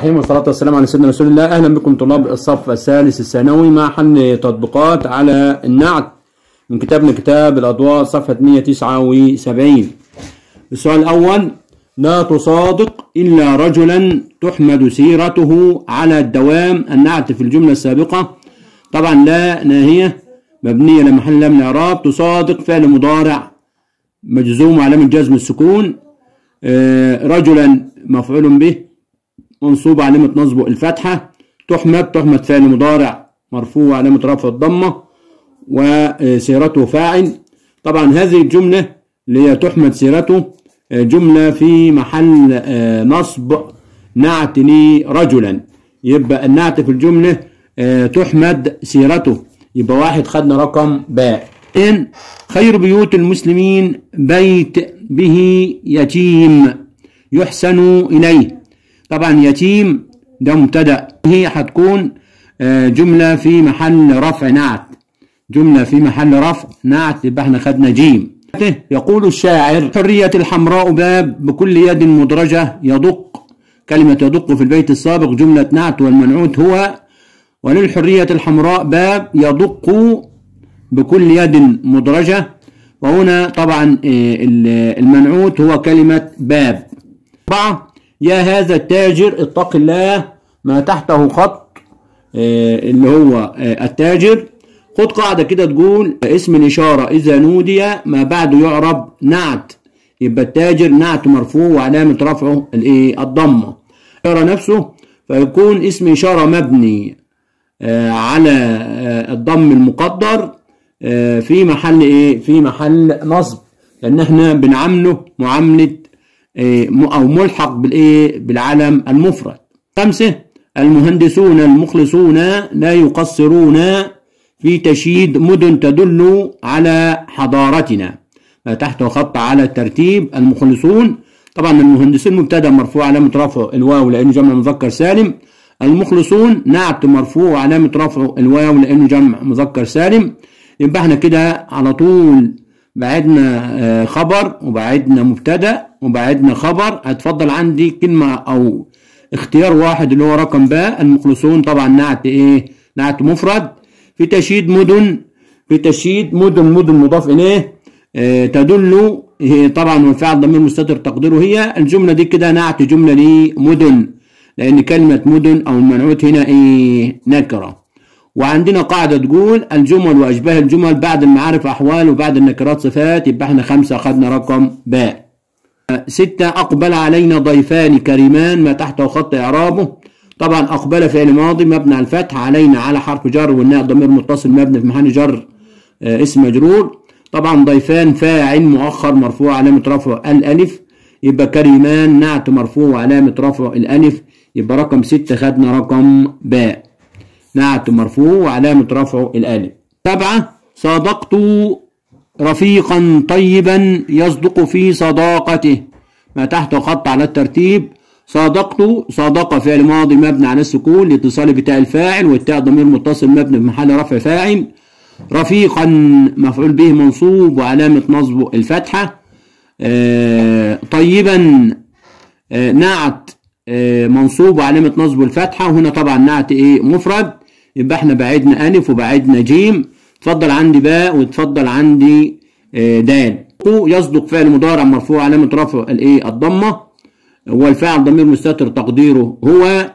الرحيم والصلاة والسلام على سيدنا رسول الله أهلا بكم طلاب الصف الثالث الثانوي مع حل تطبيقات على النعت من كتابنا كتاب الأضواء صفحة 179 السؤال الأول لا تصادق إلا رجلا تحمد سيرته على الدوام النعت في الجملة السابقة طبعا لا ناهية مبنية لمحل لم الإعراب تصادق فعل مضارع مجزوم علامة جزم السكون آه، رجلا مفعول به منصوب علامة نصبه الفتحة تحمد تحمد فعل مضارع مرفوع علامة رفع الضمة وسيرته فاعل طبعا هذه الجملة اللي هي تحمد سيرته جملة في محل نصب نعت رجلا يبقى النعت في الجملة تحمد سيرته يبقى واحد خدنا رقم باء إن خير بيوت المسلمين بيت به يتيم يحسن إليه طبعا يتيم ده مبتدا هي هتكون جملة في محل رفع نعت جملة في محل رفع نعت يبقى احنا خدنا جيم يقول الشاعر حرية الحمراء باب بكل يد مدرجة يدق كلمة يدق في البيت السابق جملة نعت والمنعوت هو وللحرية الحمراء باب يدق بكل يد مدرجة وهنا طبعا المنعوت هو كلمة باب أربعة يا هذا التاجر اتق الله ما تحته خط اللي هو التاجر خد قاعدة كده تقول اسم الإشارة إذا نودي ما بعده يعرب نعت يبقى التاجر نعت مرفوع وعلامة رفعه الايه الضمة الإشارة نفسه فيكون اسم إشارة مبني على الضم المقدر في محل ايه في محل نصب لان احنا بنعامله معامله او ملحق بالايه بالعلم المفرد خمسه المهندسون المخلصون لا يقصرون في تشييد مدن تدل على حضارتنا تحت خط على الترتيب المخلصون طبعا المهندسون مبتدا مرفوع علامه رفعه الواو لانه جمع مذكر سالم المخلصون نعت مرفوع علامه رفعه الواو لانه جمع مذكر سالم يبقى احنا كده على طول بعدنا خبر وبعدنا مبتدا وبعدنا خبر هتفضل عندي كلمه او اختيار واحد اللي هو رقم باء المخلصون طبعا نعت ايه نعت مفرد في تشييد مدن في تشييد مدن مدن مضاف اليه اه تدل هي طبعا والفعل ضمير مستتر تقديره هي الجمله دي كده نعت جمله لمدن لان كلمه مدن او المنعوت هنا ايه نكره وعندنا قاعدة تقول الجمل وأشباه الجمل بعد المعارف أحوال وبعد النكرات صفات يبقى احنا خمسة أخذنا رقم باء ستة أقبل علينا ضيفان كريمان ما تحته خط إعرابه طبعا أقبل فعل ماضي مبني على الفتح علينا على حرف جر والناء ضمير متصل مبني في محل جر اه اسم مجرور طبعا ضيفان فاعل مؤخر مرفوع علامة رفع الألف يبقى كريمان نعت مرفوع وعلامة رفع الألف يبقى رقم ستة خدنا رقم باء نعت مرفوع وعلامة رفعه الألف سبعة صادقت رفيقا طيبا يصدق في صداقته ما تحت خط على الترتيب صادقت صادق فعل ماضي مبني على السكون لاتصال بتاء الفاعل والتاء ضمير متصل مبني في محل رفع فاعل رفيقا مفعول به منصوب وعلامة نصبه الفتحة آه طيبا آه نعت آه منصوب وعلامة نصبه الفتحة وهنا طبعا نعت ايه مفرد يبقى احنا بعدنا ألف وبعدنا جيم اتفضل عندي باء واتفضل عندي دال يصدق فعل مضارع مرفوع علامة رفع الايه الضمة والفاعل ضمير مستتر تقديره هو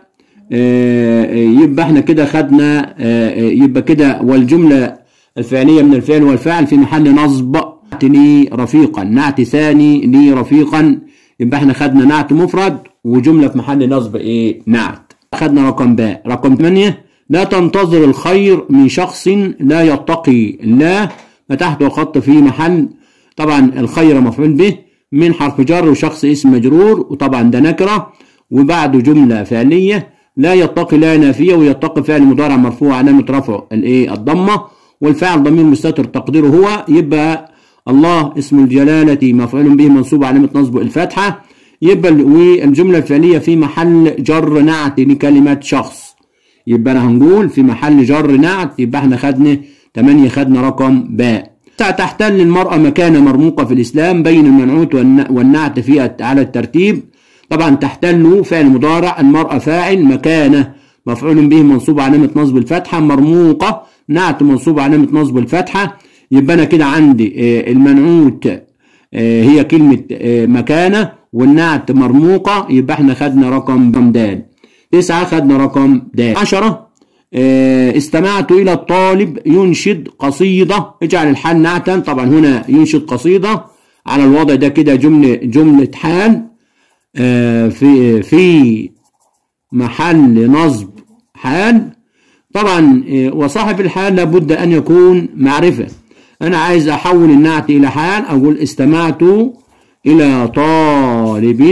يبقى احنا كده خدنا يبقى كده والجملة الفعلية من الفعل والفاعل في محل نصب لي رفيقا نعت ثاني لي رفيقا يبقى احنا خدنا نعت مفرد وجملة في محل نصب ايه نعت خدنا رقم باء رقم 8 لا تنتظر الخير من شخص لا يتقي الله فتحته خط في محل طبعا الخير مفعول به من حرف جر وشخص اسم مجرور وطبعا ده نكره وبعده جمله فعليه لا يتقي لا نافيه ويتقي فعل مضارع مرفوع علامه رفعه الايه الضمه والفعل ضمير مستتر تقديره هو يبقى الله اسم الجلاله مفعول به منصوب علامه نصبه الفتحه يبقى والجمله الفعليه في محل جر نعت لكلمه شخص يبقى انا هنقول في محل جر نعت يبقى احنا خدنا 8 خدنا رقم باء تحتل المرأة مكانة مرموقة في الإسلام بين المنعوت والنعت في على الترتيب طبعا تحتل فعل مضارع المرأة فاعل مكانه مفعول به منصوب علامة نصب الفتحة مرموقة نعت منصوب علامة نصب الفتحة يبقى أنا كده عندي المنعوت هي كلمة مكانة والنعت مرموقة يبقى احنا خدنا رقم د تسعة خدنا رقم د عشرة استمعت إلى الطالب ينشد قصيدة اجعل الحال نعتا طبعا هنا ينشد قصيدة على الوضع ده كده جملة جملة حال في في محل نصب حال طبعا وصاحب الحال لابد أن يكون معرفة أنا عايز أحول النعت إلى حال أقول استمعت إلى طالب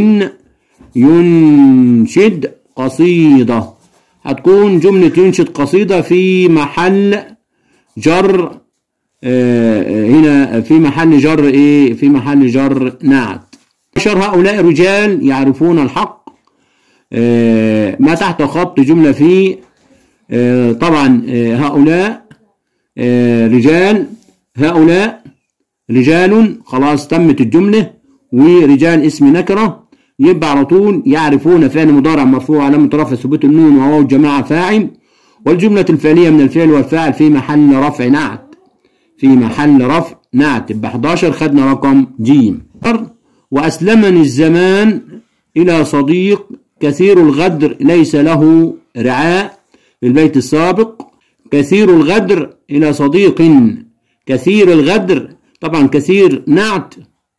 ينشد قصيدة هتكون جملة ينشد قصيدة في محل جر هنا في محل جر إيه في محل جر نعت عشر هؤلاء رجال يعرفون الحق ما تحت خط جملة في طبعا هؤلاء رجال هؤلاء رجال خلاص تمت الجملة ورجال اسم نكرة يبقى على طول يعرفون فعل مضارع مرفوع علامة رفع ثبوت النون وهو الجماعة فاعل والجملة الفعلية من الفعل والفاعل في محل رفع نعت في محل رفع نعت يبقى 11 خدنا رقم ج وأسلمني الزمان إلى صديق كثير الغدر ليس له رعاء في البيت السابق كثير الغدر إلى صديق كثير الغدر طبعا كثير نعت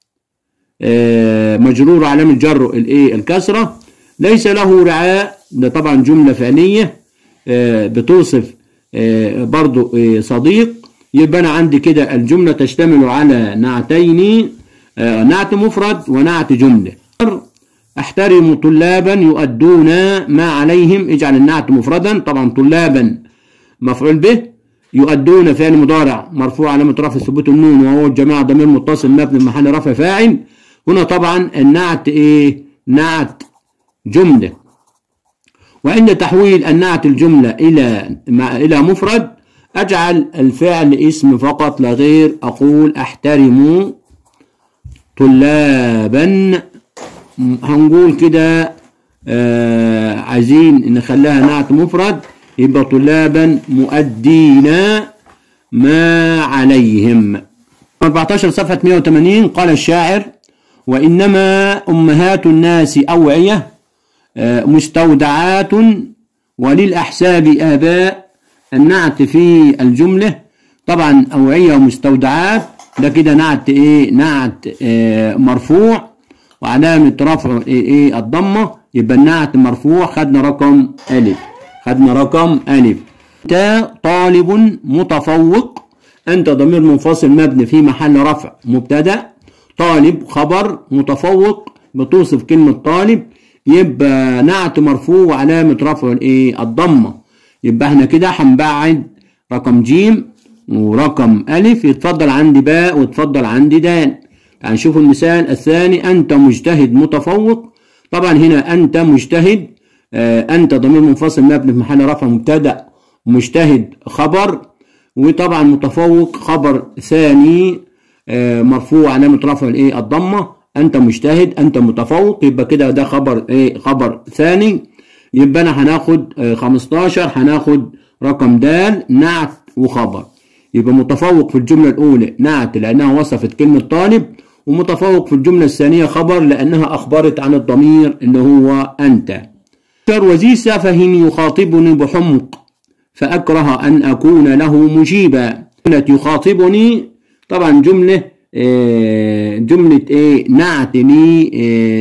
مجرور علامة جر الايه الكسرة ليس له رعاء ده طبعا جملة فعلية بتوصف برضو صديق يبقى أنا عندي كده الجملة تشتمل على نعتين نعت مفرد ونعت جملة احترم طلابا يؤدون ما عليهم اجعل النعت مفردا طبعا طلابا مفعول به يؤدون فعل مضارع مرفوع علامة رفع ثبوت النون وهو الجماعة ضمير متصل مبني محل رفع فاعل هنا طبعا النعت ايه نعت جملة وعند تحويل النعت الجملة إلى إلى مفرد أجعل الفعل اسم فقط لا غير أقول أحترم طلابا هنقول كده آه عايزين نخليها نعت مفرد يبقى طلابا مؤدين ما عليهم 14 صفحة 180 قال الشاعر وإنما أمهات الناس أوعية مستودعات وللأحساب آباء النعت في الجملة طبعا أوعية ومستودعات ده كده نعت إيه نعت إيه مرفوع وعلامة رفع إيه, إيه الضمة يبقى النعت مرفوع خدنا رقم ألف خدنا رقم ألف تا طالب متفوق أنت ضمير منفصل مبني في محل رفع مبتدأ طالب خبر متفوق بتوصف كلمة طالب يبقى نعت مرفوع وعلامة رفع الايه الضمة يبقى احنا كده هنبعد رقم جيم ورقم ألف يتفضل عندي باء ويتفضل عندي دال تعال نشوف المثال الثاني أنت مجتهد متفوق طبعا هنا أنت مجتهد آه أنت ضمير منفصل مبني في محل رفع مبتدأ مجتهد خبر وطبعا متفوق خبر ثاني آه مرفوع علامة رفع الايه الضمة أنت مجتهد أنت متفوق يبقى كده ده خبر ايه خبر ثاني يبقى أنا هناخد آه 15 هناخد رقم د نعت وخبر يبقى متفوق في الجملة الأولى نعت لأنها وصفت كلمة طالب ومتفوق في الجملة الثانية خبر لأنها أخبرت عن الضمير اللي هو أنت وذي سفه يخاطبني بحمق فأكره أن أكون له مجيبا جملة يخاطبني طبعا جملة آه جملة إيه نعت لي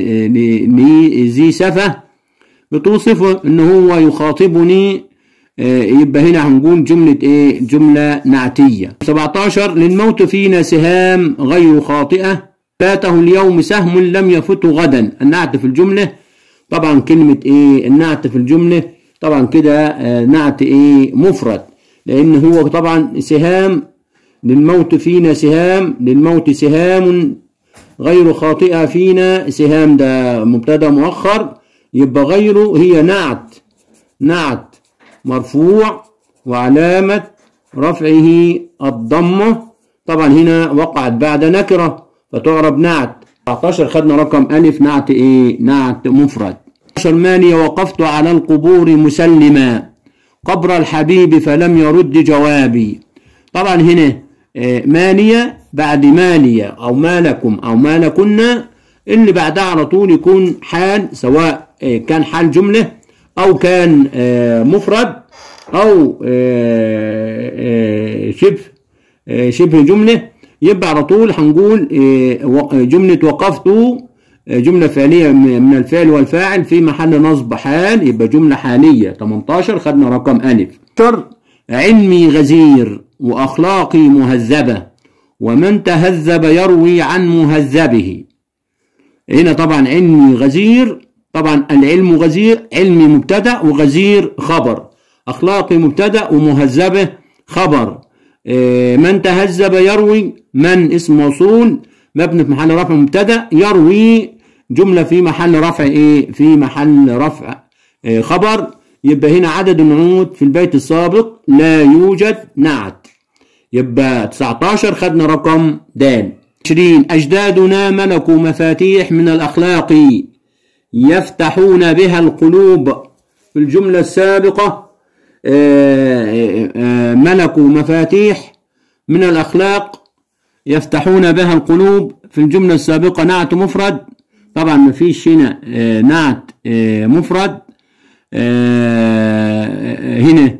آه ذي سفه بتوصف إن هو يخاطبني يبقى هنا هنقول جملة ايه جملة نعتية 17 للموت فينا سهام غير خاطئة فاته اليوم سهم لم يفت غدا النعت في الجملة طبعا كلمة ايه النعت في الجملة طبعا كده آه نعت ايه مفرد لان هو طبعا سهام للموت فينا سهام للموت سهام غير خاطئة فينا سهام ده مبتدا مؤخر يبقى غيره هي نعت نعت مرفوع وعلامة رفعه الضمة طبعا هنا وقعت بعد نكرة فتعرب نعت 19 خدنا رقم ألف نعت إيه نعت مفرد 19 مانية وقفت على القبور مسلما قبر الحبيب فلم يرد جوابي طبعا هنا آه، مانية بعد مانية أو ما لكم أو ما لكن اللي بعدها على طول يكون حال سواء آه، كان حال جملة أو كان آه، مفرد أو آه، آه، شبه آه، شبه جملة يبقى على طول هنقول آه، و- جملة وقفت آه، جملة فعلية من من الفعل والفاعل في محل نصب حال يبقى جملة حالية 18 خدنا رقم ألف 10 علمي غزير وأخلاقي مهذبة ومن تهذب يروي عن مهذبه هنا طبعا علمي غزير طبعا العلم غزير علمي مبتدا وغزير خبر اخلاقي مبتدا ومهذبه خبر إيه، من تهذب يروي من اسم موصول مبني في محل رفع مبتدا يروي جمله في محل رفع ايه في محل رفع إيه، خبر يبقى هنا عدد النعوت في البيت السابق لا يوجد نعت يبقى 19 خدنا رقم د 20 أجدادنا ملكوا مفاتيح من الأخلاق يفتحون بها القلوب في الجملة السابقة آه، آه، ملكوا مفاتيح من الأخلاق يفتحون بها القلوب في الجملة السابقة نعت مفرد طبعا ما فيش هنا آه، نعت آه، مفرد آه، هنا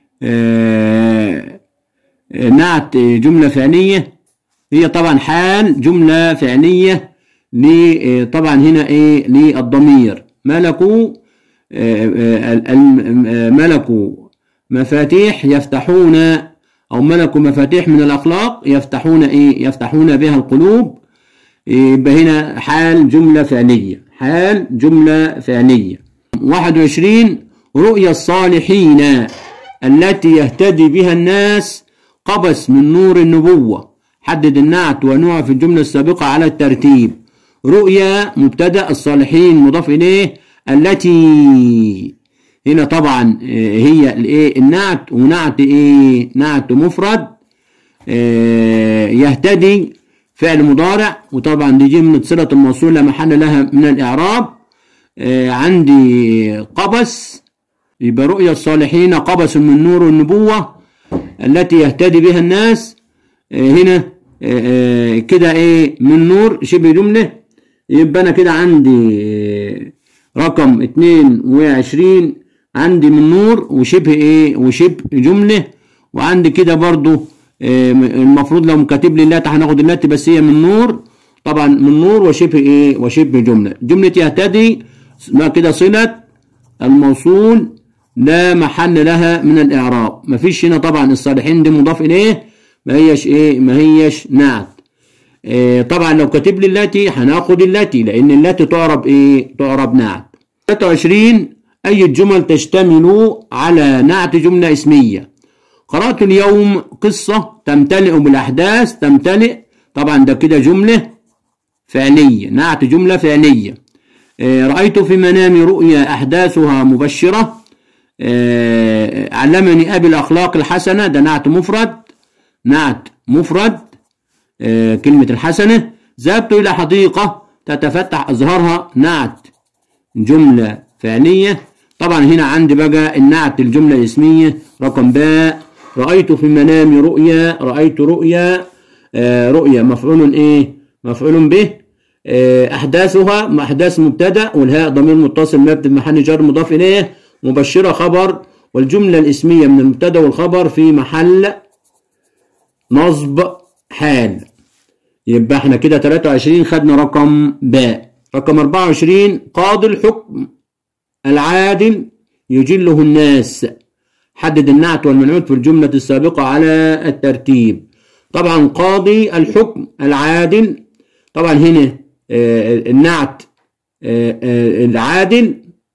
آه، نعت جملة فعلية هي طبعا حال جملة فعلية ل- طبعا هنا ايه للضمير ملكوا آه، آه، ال- ال- آه، ملكوا مفاتيح يفتحون او ملكوا مفاتيح من الاخلاق يفتحون ايه يفتحون بها القلوب يبقى هنا حال جملة فعلية حال جملة فعلية 21 رؤيا الصالحين التي يهتدي بها الناس قبس من نور النبوة حدد النعت ونوع في الجملة السابقة على الترتيب رؤيا مبتدأ الصالحين مضاف إليه التي هنا طبعا آه، هي الايه النعت ونعت ايه نعت مفرد آه، يهتدي فعل مضارع وطبعا دي جملة صلة الموصول لا محل لها من الإعراب آه، عندي قبس يبقى رؤيا الصالحين قبس من نور النبوة التي يهتدي بها الناس آه، هنا آه، آه، كده ايه من نور شبه جملة يبقى انا كده عندي آه، رقم 22 عندي من نور وشبه ايه وشبه جملة وعندي كده برضو آه، المفروض لو كاتب لي اللات هناخد اللات بس هي من نور طبعا من نور وشبه ايه وشبه جملة جملة يهتدي ما كده صلة الموصول لا محل لها من الإعراب مفيش هنا طبعا الصالحين دي مضاف إليه ما هيش إيه ما هيش نعت إيه طبعا لو كاتب لي اللاتي هناخد اللاتي لأن اللاتي تعرب إيه تعرب نعت 23 أي الجمل تشتمل على نعت جملة اسمية قرأت اليوم قصة تمتلئ بالأحداث تمتلئ طبعا ده كده جملة فعلية نعت جملة فعلية آه، رأيت في منامي رؤيا أحداثها مبشرة آه، علمني أبي الأخلاق الحسنة ده نعت مفرد نعت مفرد آه، كلمة الحسنة ذهبت إلى حديقة تتفتح أزهارها نعت جملة فعلية طبعا هنا عندي بقى النعت الجملة الاسمية رقم باء رأيت في منامي رؤيا رأيت رؤيا آه، رؤيا مفعول ايه مفعول به آه، أحداثها أحداث مبتدأ والهاء ضمير متصل مبني محل جر مضاف إليه مبشرة خبر والجملة الاسمية من المبتدأ والخبر في محل نصب حال يبقى احنا كده 23 خدنا رقم باء رقم 24 قاضي الحكم العادل يجله الناس حدد النعت والمنعوت في الجملة السابقة على الترتيب طبعا قاضي الحكم العادل طبعا هنا آه، النعت آه، آه، العادل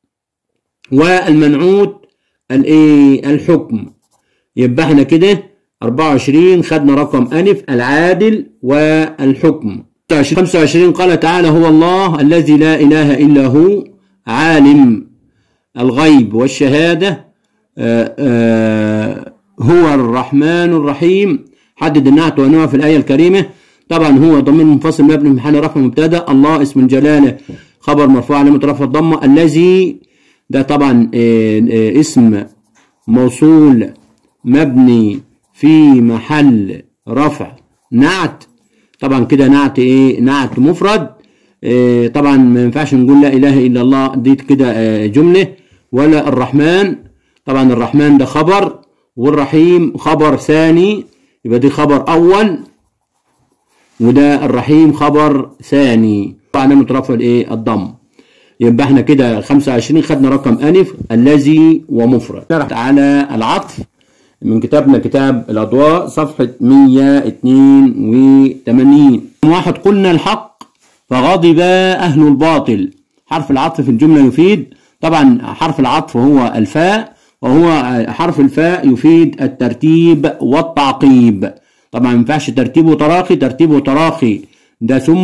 والمنعوت الايه الحكم يبقى احنا كده 24 خدنا رقم ألف العادل والحكم 25 قال تعالى هو الله الذي لا إله إلا هو عالم الغيب والشهادة آه، آه، هو الرحمن الرحيم حدد النعت ونوع في الآية الكريمة طبعا هو ضمير منفصل مبني في محل رفع مبتدا الله اسم الجلاله خبر مرفوع علامه رفع الضمه الذي ده طبعا آه، آه، اسم موصول مبني في محل رفع نعت طبعا كده نعت ايه نعت مفرد إيه طبعا ما ينفعش نقول لا اله الا الله دي كده آه، جمله ولا الرحمن طبعا الرحمن ده خبر والرحيم خبر ثاني يبقى دي خبر اول وده الرحيم خبر ثاني علامة رفع الايه الضم يبقى احنا كده 25 خدنا رقم الف الذي ومفرد على العطف من كتابنا كتاب الاضواء صفحة 182 واحد قلنا الحق فغضب اهل الباطل حرف العطف في الجملة يفيد طبعا حرف العطف هو الفاء وهو حرف الفاء يفيد الترتيب والتعقيب طبعا ما ينفعش ترتيب وتراخي ترتيب وتراخي ده ثم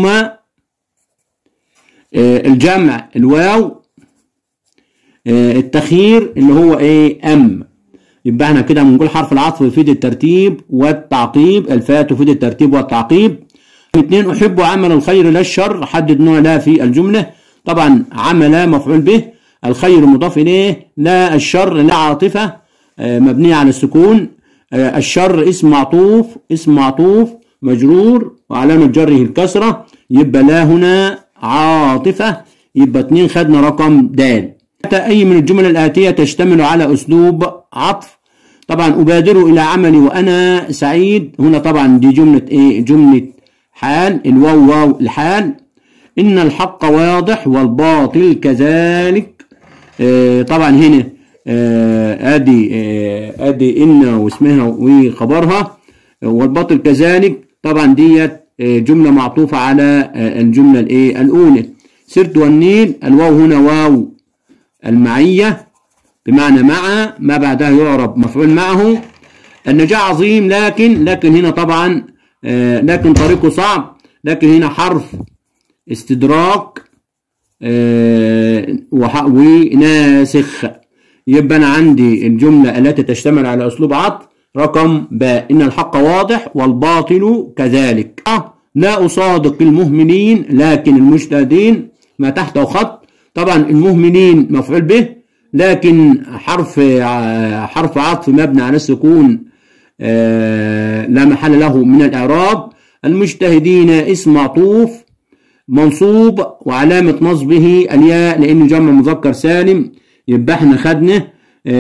آه، الجمع الواو آه، التخيير اللي هو ايه ام يبقى احنا كده بنقول حرف العطف يفيد الترتيب والتعقيب الفاء تفيد الترتيب والتعقيب اثنين احب عمل الخير لا الشر حدد نوع لا في الجمله طبعا عمل مفعول به الخير مضاف اليه لا الشر لا عاطفه آه، مبنيه على السكون آه، الشر اسم معطوف اسم معطوف مجرور وعلامه جره الكسره يبقى لا هنا عاطفه يبقى اتنين خدنا رقم د أي من الجمل الآتية تشتمل على أسلوب عطف طبعا أبادر إلى عملي وأنا سعيد هنا طبعا دي جملة إيه جملة حال الواو واو الحال إن الحق واضح والباطل كذلك آه طبعا هنا آه ادي آه ادي ان واسمها وخبرها والباطل كذلك طبعا ديت آه جمله معطوفه على آه الجمله الايه الاولى سرت والنيل الواو هنا واو المعيه بمعنى مع ما بعدها يعرب مفعول معه النجاح عظيم لكن لكن هنا طبعا آه لكن طريقه صعب لكن هنا حرف استدراك آه وناسخ يبقى أنا عندي الجملة التي تشتمل على أسلوب عطف رقم باء إن الحق واضح والباطل كذلك لا أصادق المهملين لكن المجتهدين ما تحته خط طبعا المهملين مفعول به لكن حرف حرف عطف مبني على السكون لا محل له من الإعراب المجتهدين اسم معطوف منصوب وعلامة نصبه الياء لأنه جمع مذكر سالم يبقى احنا خدنا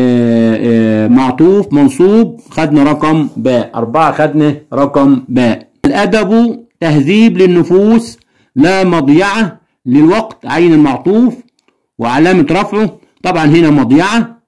معطوف منصوب خدنا رقم باء أربعة خدنا رقم باء الأدب تهذيب للنفوس لا مضيعة للوقت عين المعطوف وعلامة رفعه طبعا هنا مضيعة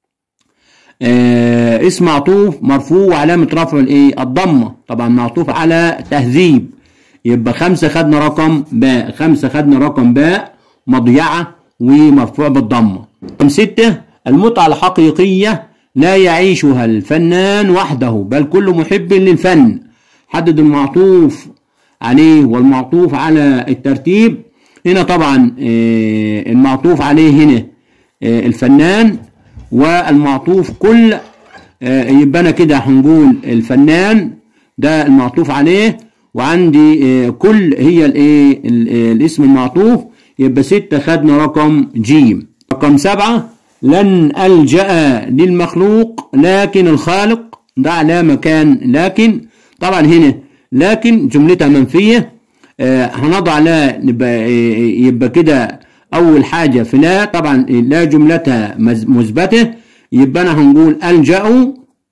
اه اسم معطوف مرفوع وعلامة رفعه الايه الضمة طبعا معطوف على تهذيب يبقى خمسة خدنا رقم باء خمسة خدنا رقم باء مضيعة ومرفوع بالضمة رقم ستة المتعة الحقيقية لا يعيشها الفنان وحده بل كل محب للفن حدد المعطوف عليه والمعطوف على الترتيب هنا طبعا المعطوف عليه هنا الفنان والمعطوف كل يبقى انا كده هنقول الفنان ده المعطوف عليه وعندي كل هي الايه الاسم المعطوف يبقى ستة خدنا رقم جيم رقم سبعة لن ألجأ للمخلوق لكن الخالق ده علامة كان لكن طبعا هنا لكن جملتها منفية آه هنضع لا يبقى, يبقى كده أول حاجة في لا طبعا لا جملتها مثبتة يبقى أنا هنقول ألجأ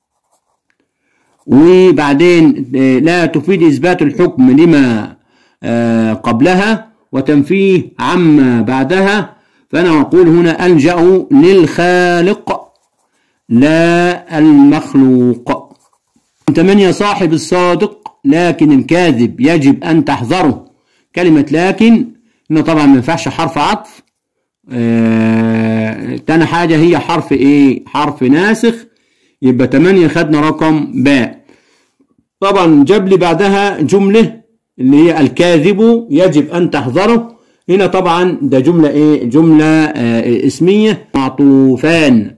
وبعدين لا تفيد إثبات الحكم لما آه قبلها وتنفيه عما بعدها فأنا أقول هنا ألجأ للخالق لا المخلوق ثمانية صاحب الصادق لكن الكاذب يجب أن تحذره كلمة لكن هنا طبعا ما ينفعش حرف عطف آه تاني حاجة هي حرف إيه حرف ناسخ يبقى تمانية خدنا رقم باء طبعا جاب لي بعدها جملة اللي هي الكاذب يجب أن تحذره هنا طبعا ده جملة إيه جملة آه اسمية معطوفان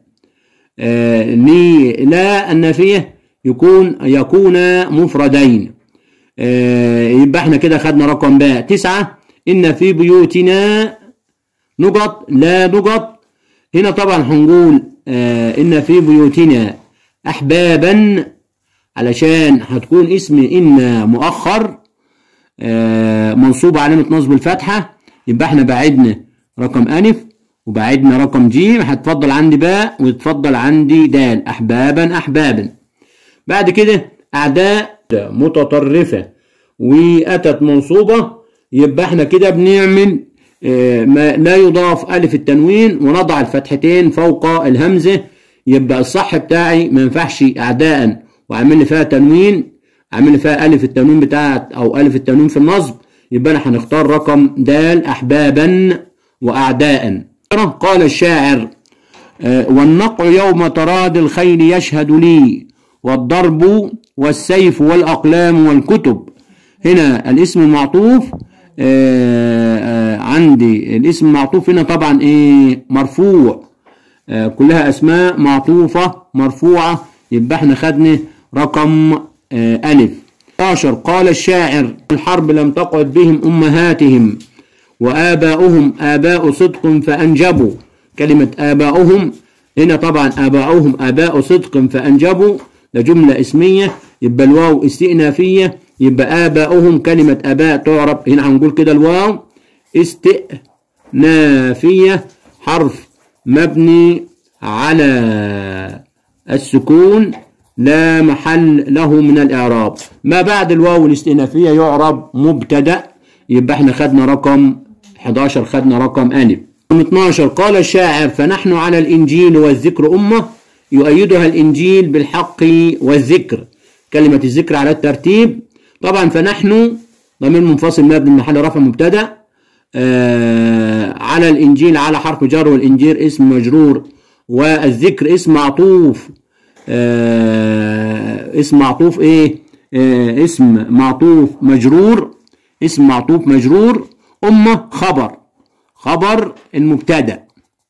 آه لا النافية يكون يكون مفردين آه يبقى احنا كده خدنا رقم باء تسعة إن في بيوتنا نقط لا نقط هنا طبعا هنقول آه إن في بيوتنا أحبابا علشان هتكون اسم إن مؤخر آه منصوب علامة نصب الفتحة يبقى احنا بعدنا رقم ألف وبعدنا رقم جيم هتفضل عندي باء ويتفضل عندي دال أحبابا أحبابا بعد كده أعداء متطرفة وأتت منصوبة يبقى احنا كده بنعمل اه ما لا يضاف ألف التنوين ونضع الفتحتين فوق الهمزة يبقى الصح بتاعي ما ينفعش أعداء وأعمل لي فيها تنوين أعمل لي فيها ألف التنوين بتاعت أو ألف التنوين في النصب يبقى أنا هنختار رقم دال أحبابا وأعداء قال الشاعر اه والنقع يوم تراد الخيل يشهد لي والضرب والسيف والأقلام والكتب هنا الاسم المعطوف آآ آآ عندي الاسم المعطوف هنا طبعا ايه مرفوع كلها اسماء معطوفة مرفوعة يبقى احنا خدنا رقم ألف 11 قال الشاعر الحرب لم تقعد بهم أمهاتهم وآباؤهم آباء صدق فأنجبوا كلمة آباؤهم هنا طبعا آباؤهم آباء صدق فأنجبوا ده جملة اسمية يبقى الواو استئنافية يبقى آباؤهم كلمة آباء تعرب هنا هنقول كده الواو استئنافية حرف مبني على السكون لا محل له من الإعراب ما بعد الواو الاستئنافية يعرب مبتدأ يبقى احنا خدنا رقم 11 خدنا رقم ألف 12 قال الشاعر فنحن على الإنجيل والذكر أمة يؤيدها الإنجيل بالحق والذكر كلمة الذكر على الترتيب طبعا فنحن ضمير منفصل مبني محل رفع مبتدا آه على الإنجيل على حرف جر والإنجيل اسم مجرور والذكر اسم معطوف آه اسم معطوف ايه آه اسم معطوف مجرور اسم معطوف مجرور أمة خبر خبر المبتدأ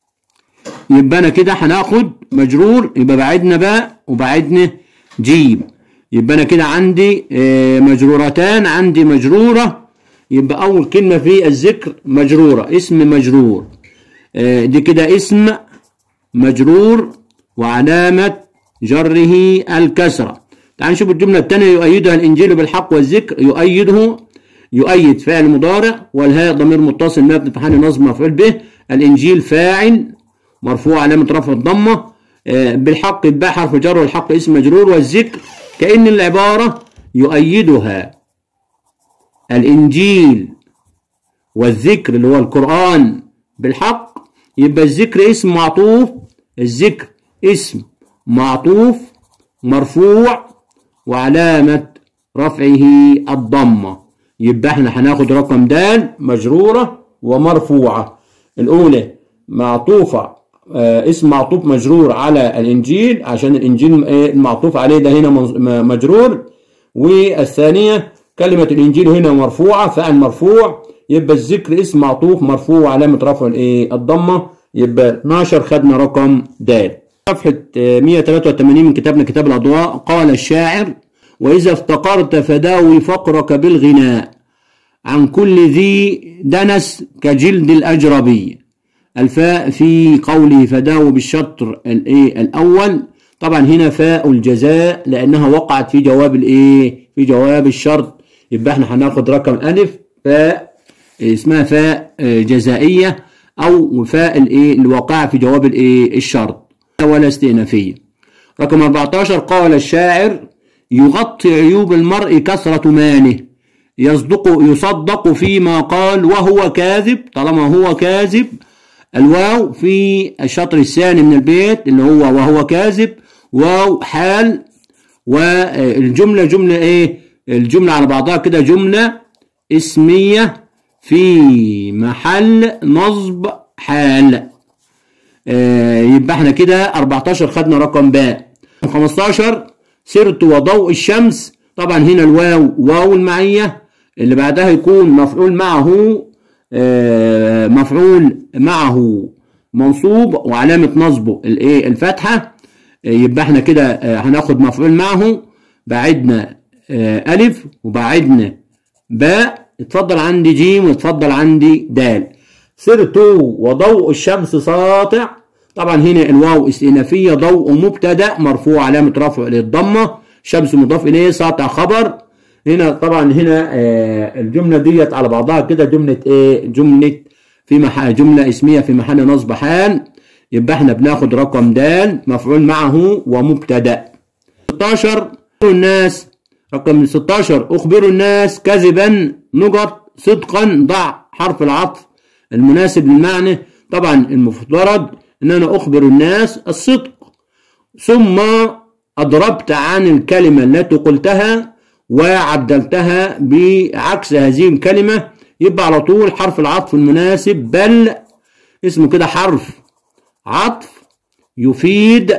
يبقى أنا كده هناخد مجرور يبقى بعدنا باء وبعدنا جيم يبقى أنا كده عندي مجرورتان عندي مجرورة يبقى أول كلمة في الذكر مجرورة اسم مجرور دي كده اسم مجرور وعلامة جره الكسرة تعال نشوف الجملة الثانية يؤيدها الإنجيل بالحق والذكر يؤيده يؤيد فعل مضارع والهاء ضمير متصل مبني في حال نصب مفعول به الإنجيل فاعل مرفوع علامة رفع الضمة بالحق يبقى حرف جر والحق اسم مجرور والذكر كأن العبارة يؤيدها الإنجيل والذكر اللي هو القرآن بالحق يبقى الذكر اسم معطوف الذكر اسم معطوف مرفوع وعلامة رفعه الضمة يبقى احنا هناخد رقم د مجرورة ومرفوعة الأولى معطوفة آه اسم معطوف مجرور على الإنجيل عشان الإنجيل المعطوف عليه ده هنا مجرور والثانية كلمة الإنجيل هنا مرفوعة فعل مرفوع يبقى الذكر اسم معطوف مرفوع علامة رفع الايه الضمة يبقى 12 خدنا رقم د صفحة 183 من كتابنا كتاب الأضواء قال الشاعر وإذا افتقرت فداوي فقرك بالغناء عن كل ذي دنس كجلد الأجربي الفاء في قوله فداوي بالشطر الايه الأول طبعا هنا فاء الجزاء لأنها وقعت في جواب الايه في جواب الشرط يبقى احنا هناخد رقم ألف فاء اسمها فاء جزائية أو فاء الايه الواقعة في جواب الايه الشرط ولا استئنافية رقم 14 قال الشاعر يغطي عيوب المرء كثرة ماله يصدق يصدق فيما قال وهو كاذب طالما هو كاذب الواو في الشطر الثاني من البيت اللي هو وهو كاذب واو حال والجملة جملة ايه الجملة على بعضها كده جملة اسمية في محل نصب حال آه يبقى احنا كده 14 خدنا رقم باء 15 سرت وضوء الشمس طبعا هنا الواو واو المعية اللي بعدها يكون مفعول معه آه مفعول معه منصوب وعلامة نصبه الايه الفتحة آه يبقى احنا كده هناخد مفعول معه بعدنا آه ألف وبعدنا باء اتفضل عندي جيم واتفضل عندي دال صرت وضوء الشمس ساطع طبعا هنا الواو استئنافية ضوء مبتدأ مرفوع علامة رفع للضمة شمس مضاف إليه ساطع خبر هنا طبعا هنا آه الجملة ديت على بعضها كده جملة إيه جملة في محل جملة اسمية في محل نصب حال يبقى احنا بناخد رقم د مفعول معه ومبتدأ 16 الناس رقم 16 أخبروا الناس كذبا نقط صدقا ضع حرف العطف المناسب للمعنى طبعا المفترض ان انا اخبر الناس الصدق ثم اضربت عن الكلمة التي قلتها وعدلتها بعكس هذه الكلمة يبقى على طول حرف العطف المناسب بل اسمه كده حرف عطف يفيد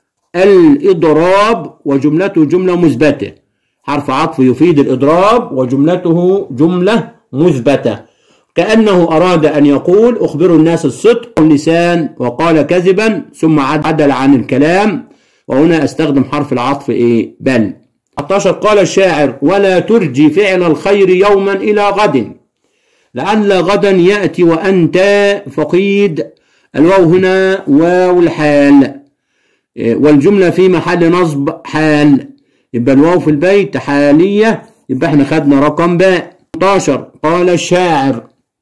الإضراب وجملته جملة مثبتة حرف عطف يفيد الإضراب وجملته جملة مثبتة كأنه أراد أن يقول أخبروا الناس الصدق اللسان وقال كذبا ثم عدل عن الكلام وهنا استخدم حرف العطف إيه بل 19 قال الشاعر ولا ترجي فعل الخير يوما إلى غد لعل غدا يأتي وأنت فقيد الواو هنا واو الحال والجملة في محل نصب حال يبقى الواو في البيت حالية يبقى احنا خدنا رقم باء 16 قال الشاعر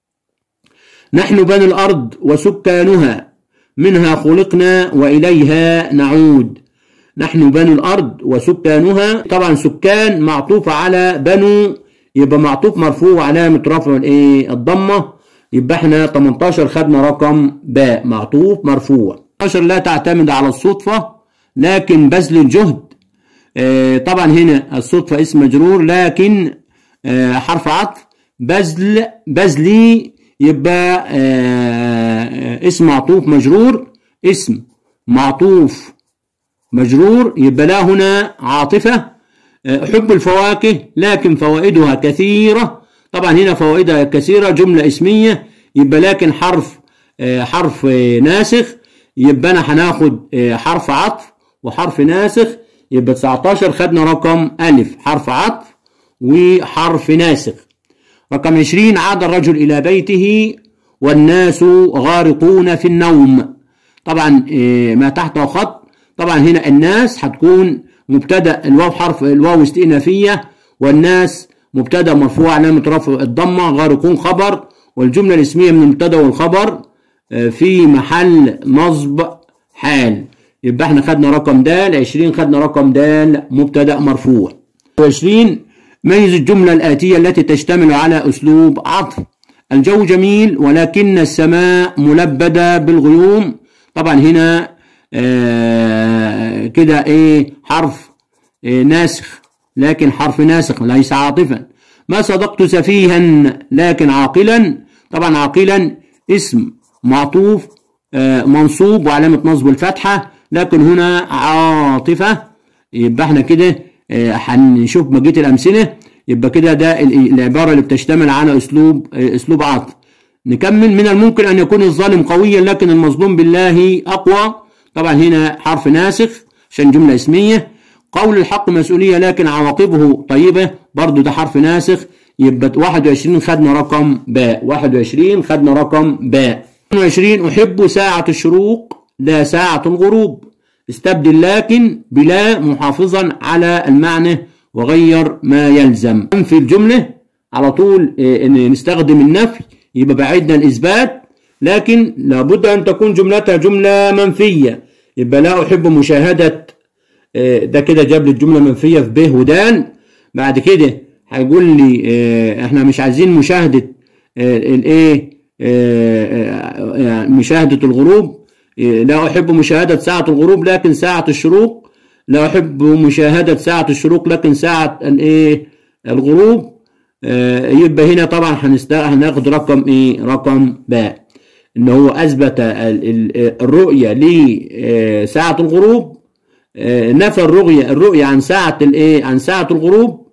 نحن بني الأرض وسكانها منها خلقنا وإليها نعود نحن بني الأرض وسكانها طبعا سكان معطوف على بنو يبقى معطوف مرفوع علامة رفع الايه الضمة يبقى احنا 18 خدنا رقم باء معطوف مرفوع 18 لا تعتمد على الصدفة لكن بذل الجهد اه طبعا هنا الصدفة اسم مجرور لكن اه حرف عطف بذل بذلي يبقى اه اسم معطوف مجرور اسم معطوف مجرور يبقى لا هنا عاطفة حب الفواكه لكن فوائدها كثيرة طبعا هنا فوائدها كثيرة جملة اسمية يبقى لكن حرف حرف ناسخ يبقى انا هناخد حرف عطف وحرف ناسخ يبقى 19 خدنا رقم ألف حرف عطف وحرف ناسخ رقم 20 عاد الرجل إلى بيته والناس غارقون في النوم طبعا ما تحته خط طبعا هنا الناس هتكون مبتدا الواو حرف الواو استئنافيه والناس مبتدا مرفوع علامه رفع الضمه غارقون خبر والجمله الاسميه من المبتدا والخبر في محل نصب حال يبقى احنا خدنا رقم د 20 خدنا رقم د مبتدا مرفوع 20 ميز الجمله الاتيه التي تشتمل على اسلوب عطف الجو جميل ولكن السماء ملبده بالغيوم طبعا هنا آه كده ايه حرف إيه ناسخ لكن حرف ناسخ ليس عاطفا ما صدقت سفيها لكن عاقلا طبعا عاقلا اسم معطوف آه منصوب وعلامة نصب الفتحة لكن هنا عاطفة يبقى احنا كده هنشوف آه بقية الأمثلة يبقى كده ده العبارة اللي بتشتمل على أسلوب أسلوب عطف نكمل من الممكن أن يكون الظالم قويا لكن المظلوم بالله أقوى طبعا هنا حرف ناسخ عشان جملة اسمية قول الحق مسؤولية لكن عواقبه طيبة برضو ده حرف ناسخ يبقى 21 خدنا رقم باء 21 خدنا رقم باء 22 أحب ساعة الشروق لا ساعة الغروب استبدل لكن بلا محافظا على المعنى وغير ما يلزم في الجملة على طول إن نستخدم النفي يبقى بعدنا الإثبات لكن لابد أن تكون جملتها جملة منفية يبقى لا أحب مشاهدة ده كده جاب لي الجملة منفية في ب ودان بعد كده هيقول لي احنا مش عايزين مشاهدة الايه مشاهدة الغروب لا أحب مشاهدة ساعة الغروب لكن ساعة الشروق لا أحب مشاهدة ساعة الشروق لكن ساعة الايه الغروب يبقى هنا طبعا هناخد رقم ايه رقم باء ان هو اثبت الرؤية لساعة الغروب نفى الرؤية الرؤية عن ساعة الايه عن ساعة الغروب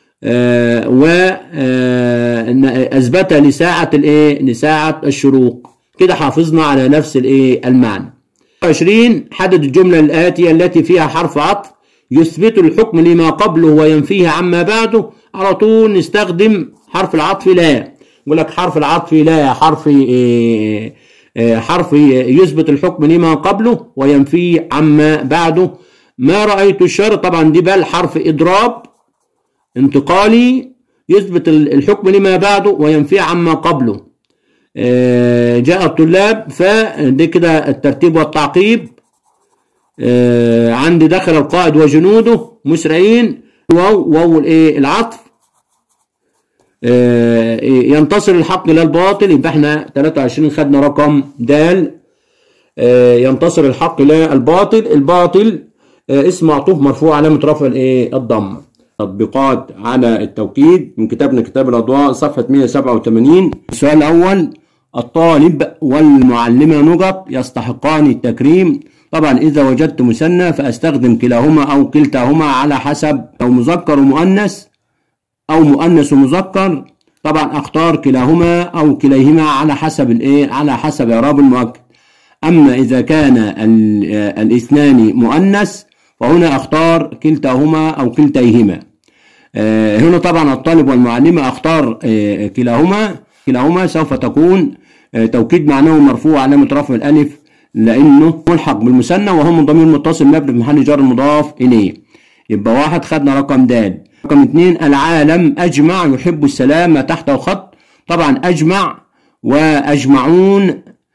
واثبتها لساعة الايه لساعة الشروق كده حافظنا على نفس الايه المعنى 20 حدد الجملة الآتية التي فيها حرف عطف يثبت الحكم لما قبله وينفيه عما بعده على طول نستخدم حرف العطف لا يقول لك حرف العطف لا حرف إيه إيه حرف يثبت الحكم لما قبله وينفيه عما بعده ما رأيت الشر طبعا دي بل حرف إضراب انتقالي يثبت الحكم لما بعده وينفيه عما قبله إيه جاء الطلاب فدي كده الترتيب والتعقيب عندي دخل القائد وجنوده مسرعين واو واو الايه العطف ينتصر الحق لا الباطل يبقى احنا 23 خدنا رقم د ينتصر الحق لا الباطل الباطل اسم معطوف مرفوع علامة رفع الايه الضم تطبيقات على التوكيد من كتابنا كتاب الاضواء صفحة 187 السؤال الاول الطالب والمعلمة نقط يستحقان التكريم طبعا إذا وجدت مثنى فأستخدم كلاهما أو كلتاهما على حسب أو مذكر ومؤنث أو مؤنث ومذكر طبعا أختار كلاهما أو كليهما على حسب الإيه على حسب إعراب المؤكد أما إذا كان الاثنان مؤنث فهنا أختار كلتاهما أو كلتيهما هنا طبعا الطالب والمعلمة أختار كلاهما كلاهما سوف تكون توكيد معنوي مرفوع علامة رفع الألف لانه ملحق بالمثنى وهو من ضمير متصل مبني في محل جر مضاف اليه يبقى واحد خدنا رقم د رقم اتنين العالم اجمع يحب السلام ما تحته خط طبعا اجمع واجمعون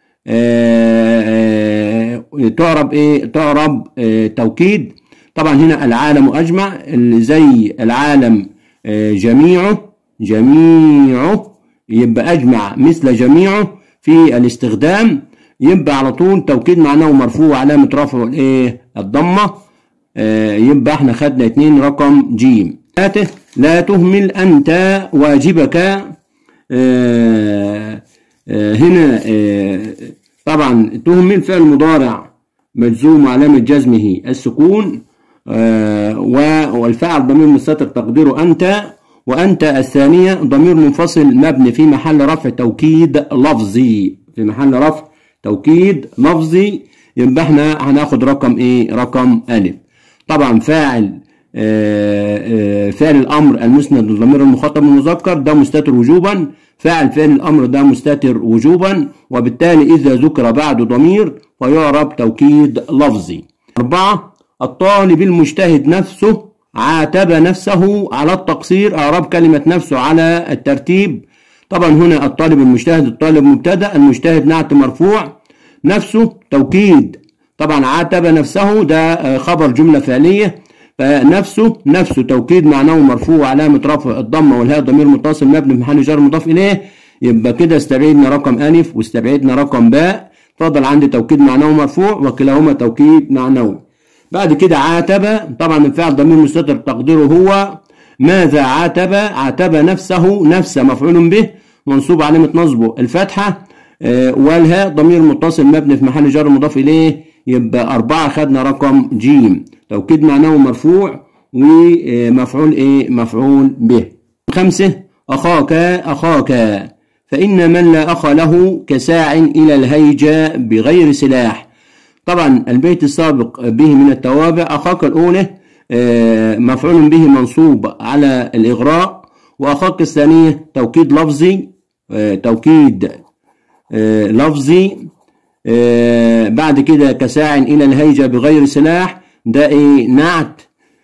آآ آآ تعرب ايه تعرب توكيد طبعا هنا العالم اجمع زي العالم جميعه جميعه يبقى اجمع مثل جميعه في الاستخدام يبقى على طول توكيد معناه مرفوع علامة رفعه الايه الضمة آه يبقى احنا خدنا اتنين رقم جيم لا تهمل انت واجبك آه آه هنا طبعا تهمل فعل مضارع مجزوم علامة جزمه السكون والفعل ضمير مستتر تقديره انت وانت الثانية ضمير منفصل مبني في محل رفع توكيد لفظي في محل رفع توكيد لفظي يبقى احنا هناخد رقم ايه رقم الف طبعا فاعل آآ آآ فعل الامر المسند للضمير المخاطب المذكر ده مستتر وجوبا فاعل فعل الامر ده مستتر وجوبا وبالتالي اذا ذكر بعد ضمير فيعرب توكيد لفظي أربعة الطالب المجتهد نفسه عاتب نفسه على التقصير أعراب كلمة نفسه على الترتيب طبعا هنا الطالب المجتهد الطالب مبتدا المجتهد نعت مرفوع نفسه توكيد طبعا عاتب نفسه ده خبر جمله فعليه فنفسه نفسه توكيد معناه مرفوع علامه رفع الضمه والهاء ضمير متصل مبني في محل جر مضاف اليه يبقى كده استبعدنا رقم الف واستبعدنا رقم باء فضل عندي توكيد معناه مرفوع وكلاهما توكيد معنوي بعد كده عاتب طبعا الفعل ضمير مستتر تقديره هو ماذا عاتب عاتب نفسه نفس مفعول به منصوب علامة نصبه الفتحة آه والهاء ضمير متصل مبني في محل جر مضاف إليه يبقى أربعة خدنا رقم جيم توكيد معناه مرفوع ومفعول إيه مفعول به خمسة أخاك أخاك فإن من لا أخ له كساع إلى الهيجة بغير سلاح طبعا البيت السابق به من التوابع أخاك الأولى مفعول به منصوب على الإغراء وأخاك الثانية توكيد لفظي توكيد لفظي بعد كده كساع إلى الهيجة بغير سلاح ده إيه نعت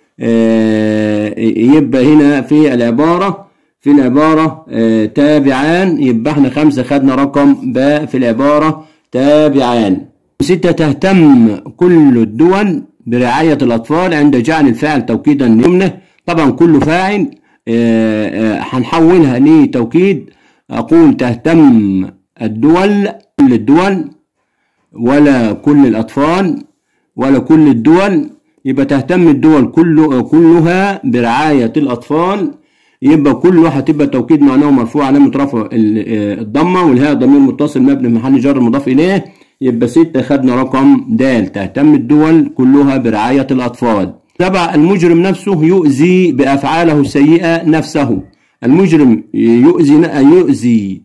يبقى هنا في العبارة في العبارة تابعان يبقى احنا خمسة خدنا رقم باء في العبارة تابعان ستة تهتم كل الدول برعاية الأطفال عند جعل الفاعل توكيدا يمنه طبعا كل فاعل هنحولها لتوكيد أقول تهتم الدول كل الدول ولا كل الأطفال ولا كل الدول يبقى تهتم الدول كل كلها برعاية الأطفال يبقى كله هتبقى توكيد معناه مرفوع علامة رفع الضمة والهاء ضمير متصل مبني في محل جر مضاف إليه يبقى ستة خدنا رقم د تهتم الدول كلها برعاية الأطفال سبعة المجرم نفسه يؤذي بأفعاله السيئة نفسه المجرم يؤذي يؤذي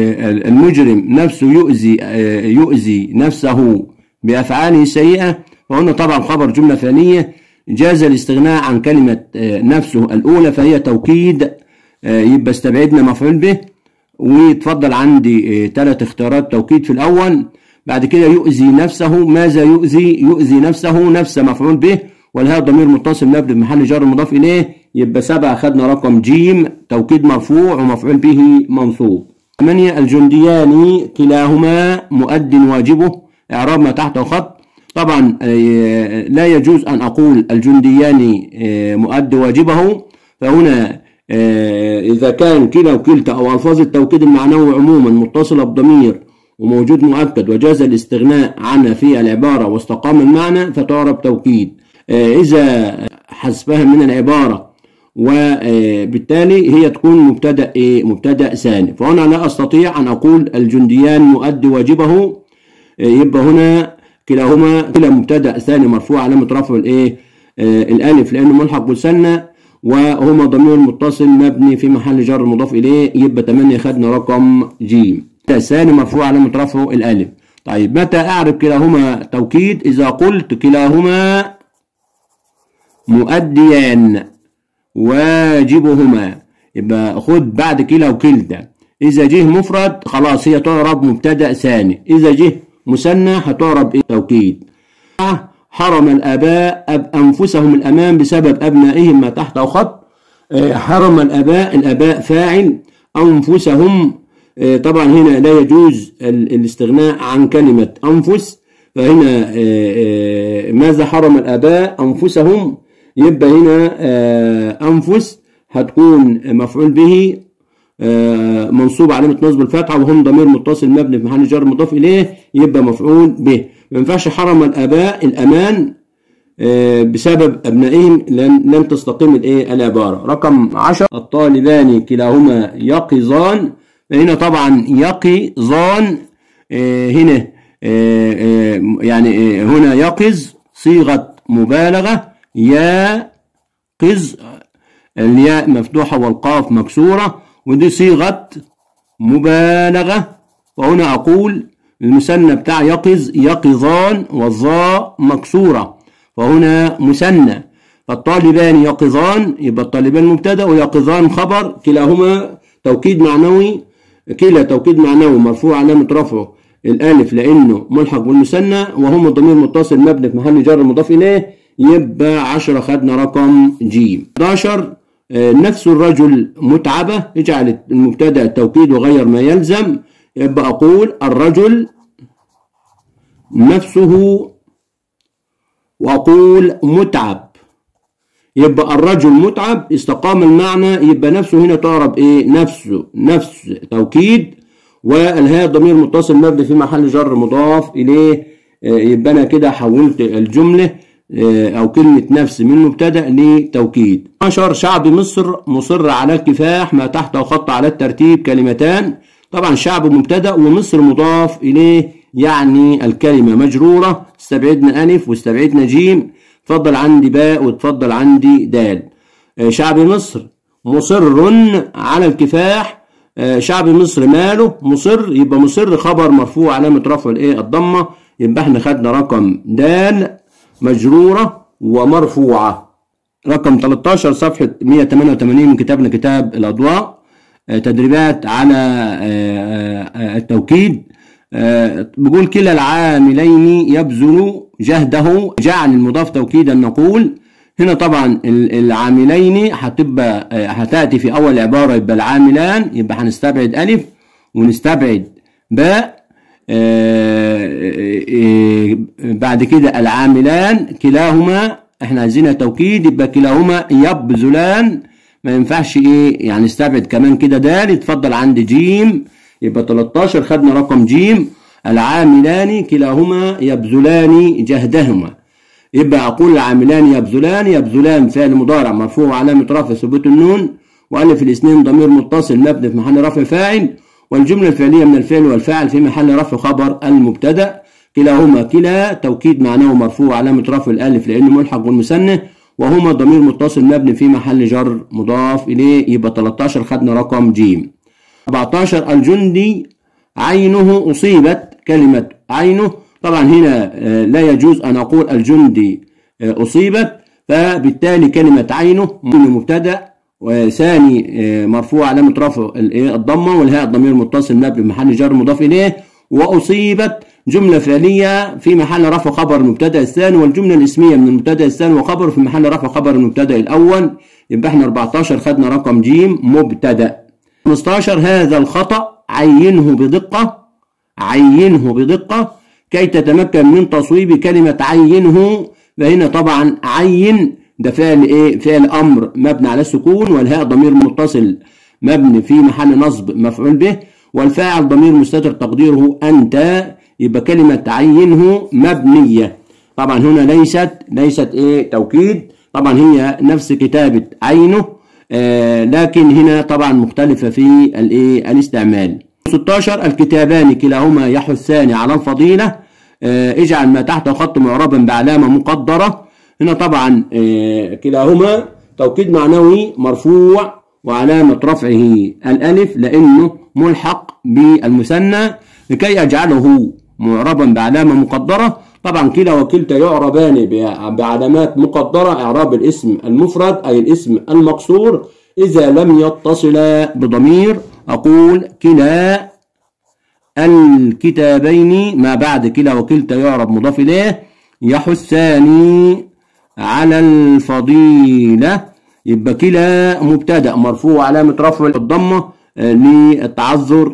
المجرم نفسه يؤذي يؤذي نفسه بأفعاله السيئة فهنا طبعا خبر جملة ثانية جاز الاستغناء عن كلمة نفسه الأولى فهي توكيد يبقى استبعدنا مفعول به ويتفضل عندي ثلاث اختيارات توكيد في الأول بعد كده يؤذي نفسه ماذا يؤذي يؤذي نفسه نفس مفعول به والهاء ضمير متصل مبني بمحل جر مضاف إليه يبقى سبعة خدنا رقم جيم توكيد مرفوع ومفعول به منصوب ثمانية الجنديان كلاهما مؤد واجبه إعراب ما تحته خط طبعا لا يجوز أن أقول الجنديان مؤد واجبه فهنا إذا كان كلا وكلتا أو ألفاظ التوكيد المعنوي عموما متصلة بضمير وموجود مؤكد وجاز الاستغناء عنها في العبارة واستقام المعنى فتعرب توكيد إذا حذفها من العبارة وبالتالي هي تكون مبتدأ إيه؟ مبتدأ ثاني فهنا لا أستطيع أن أقول الجنديان مؤدي واجبه يبقى هنا كلاهما كلا مبتدأ ثاني مرفوع علامة رفع الإيه الألف لأنه ملحق مثنى وهما ضمير متصل مبني في محل جر مضاف إليه يبقى 8 خدنا رقم ج الثاني مرفوع علامة رفعه الألف طيب متى أعرف كلاهما توكيد إذا قلت كلاهما مؤديان واجبهما يبقى خد بعد كلا وكلتا إذا جه مفرد خلاص هي تعرب مبتدأ ثاني إذا جه مثنى هتعرب إيه توكيد حرم الآباء أب أنفسهم الأمان بسبب أبنائهم ما تحت خط حرم الآباء الآباء فاعل أنفسهم طبعا هنا لا يجوز الاستغناء عن كلمة أنفس فهنا ماذا حرم الآباء أنفسهم يبقى هنا أنفس هتكون مفعول به منصوب علامة نصب الفتحة وهم ضمير متصل مبني في محل جر مضاف إليه يبقى مفعول به ما ينفعش حرم الآباء الأمان بسبب أبنائهم لن تستقيم الإيه العبارة رقم 10 الطالبان كلاهما يقظان هنا طبعا يقظان هنا يعني هنا يقظ صيغة مبالغة يقظ الياء مفتوحة والقاف مكسورة ودي صيغة مبالغة وهنا أقول المثنى بتاع يقظ يقظان والظاء مكسورة وهنا مثنى فالطالبان يقظان يبقى الطالبان مبتدأ ويقظان خبر كلاهما توكيد معنوي كلا توكيد معنوي مرفوع علامة رفعه الألف لأنه ملحق بالمثنى وهم ضمير متصل مبني في محل جر مضاف إليه يبقى 10 خدنا رقم ج 11 نفس الرجل متعبة اجعل المبتدأ التوكيد وغير ما يلزم يبقى أقول الرجل نفسه وأقول متعب يبقى الرجل متعب استقام المعنى يبقى نفسه هنا تعرب ايه نفسه نفس توكيد والهاء ضمير متصل مبني في محل جر مضاف اليه يبقى انا كده حولت الجمله او كلمه نفس من مبتدا لتوكيد 10 شعب مصر مصر على الكفاح ما تحته خط على الترتيب كلمتان طبعا شعب مبتدا ومصر مضاف اليه يعني الكلمه مجروره استبعدنا الف واستبعدنا جيم اتفضل عندي باء واتفضل عندي دال شعب مصر مصر على الكفاح شعب مصر ماله مصر يبقى مصر خبر مرفوع علامة رفع الايه الضمة يبقى احنا خدنا رقم دال مجرورة ومرفوعة رقم 13 صفحة 188 من كتابنا كتاب الأضواء تدريبات على التوكيد بيقول كلا العاملين يبذل جهده جعل المضاف توكيدا نقول هنا طبعا العاملين هتبقى هتاتي في اول عباره يبقى العاملان يبقى هنستبعد الف ونستبعد باء بعد كده العاملان كلاهما احنا عايزينها توكيد يبقى كلاهما يبذلان ما ينفعش ايه يعني استبعد كمان كده دال يتفضل عند جيم يبقى 13 خدنا رقم جيم العاملان كلاهما يبذلان جهدهما يبقى أقول العاملان يبذلان يبذلان فعل مضارع مرفوع علامة رفع ثبوت النون وألف الاثنين ضمير متصل مبني في محل رفع فاعل والجملة الفعلية من الفعل والفاعل في محل رفع خبر المبتدأ كلاهما كلا توكيد معناه مرفوع علامة رفع الألف لأنه ملحق بالمثنى وهما ضمير متصل مبني في محل جر مضاف إليه يبقى 13 خدنا رقم جيم 14 الجندي عينه أصيبت كلمة عينه طبعا هنا آه، لا يجوز أن أقول الجندي آه، أصيبت فبالتالي كلمة عينه مبتدأ وثاني آه، مرفوع علامة رفع الإيه؟ الضمة والهاء الضمير متصل مبني بمحل جر مضاف إليه وأصيبت جملة فعلية في محل رفع خبر المبتدأ الثاني والجملة الاسمية من المبتدأ الثاني وخبر في محل رفع خبر المبتدأ الأول يبقى احنا 14 خدنا رقم ج مبتدأ 15 هذا الخطأ عينه بدقة عينه بدقة كي تتمكن من تصويب كلمة عينه فهنا طبعا عين ده فعل ايه فعل امر مبني على السكون والهاء ضمير متصل مبني في محل نصب مفعول به والفاعل ضمير مستتر تقديره انت يبقى كلمة عينه مبنية طبعا هنا ليست ليست ايه توكيد طبعا هي نفس كتابة عينه آه لكن هنا طبعا مختلفة في الايه الاستعمال 16 الكتابان كلاهما يحثان على الفضيلة آه اجعل ما تحت خط معربا بعلامة مقدرة هنا طبعا آه كلاهما توكيد معنوي مرفوع وعلامة رفعه الألف لأنه ملحق بالمثنى لكي أجعله معربا بعلامة مقدرة طبعا كلا وكلتا يعربان بعلامات مقدرة إعراب الاسم المفرد أي الاسم المقصور إذا لم يتصل بضمير أقول كلا الكتابين ما بعد كلا وكلتا يعرب مضاف إليه يحثان على الفضيلة يبقى كلا مبتدأ مرفوع علامة رفع الضمة للتعذر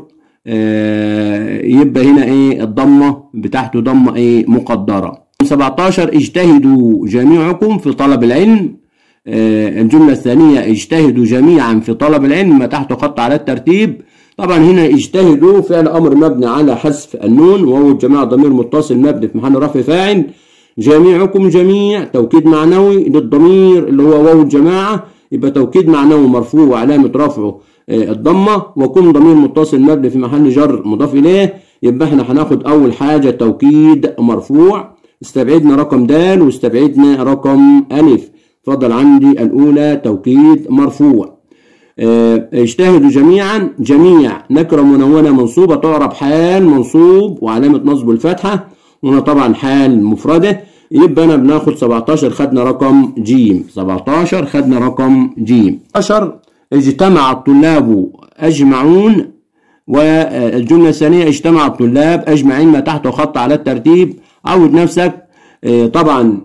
يبقى هنا ايه الضمة بتاعته ضمة ايه مقدرة 17 اجتهدوا جميعكم في طلب العلم الجملة الثانية اجتهدوا جميعا في طلب العلم ما تحته خط على الترتيب طبعا هنا اجتهدوا فعل امر مبني على حذف النون وهو الجماعة ضمير متصل مبني في محل رفع فاعل جميعكم جميع توكيد معنوي للضمير اللي هو واو الجماعة يبقى توكيد معنوي مرفوع وعلامة رفعه الضمة وكم ضمير متصل مبني في محل جر مضاف إليه يبقى احنا هناخد أول حاجة توكيد مرفوع استبعدنا رقم د واستبعدنا رقم ألف اتفضل عندي الأولى توكيد مرفوع اه اجتهدوا جميعا جميع نكرة منونة منصوبة تعرب حال منصوب وعلامة نصب الفتحة وهنا طبعا حال مفردة يبقى انا بناخد 17 خدنا رقم ج 17 خدنا رقم ج 10 اجتمع الطلاب اجمعون والجمله الثانيه اجتمع الطلاب اجمعين ما تحته خط على الترتيب عود نفسك طبعا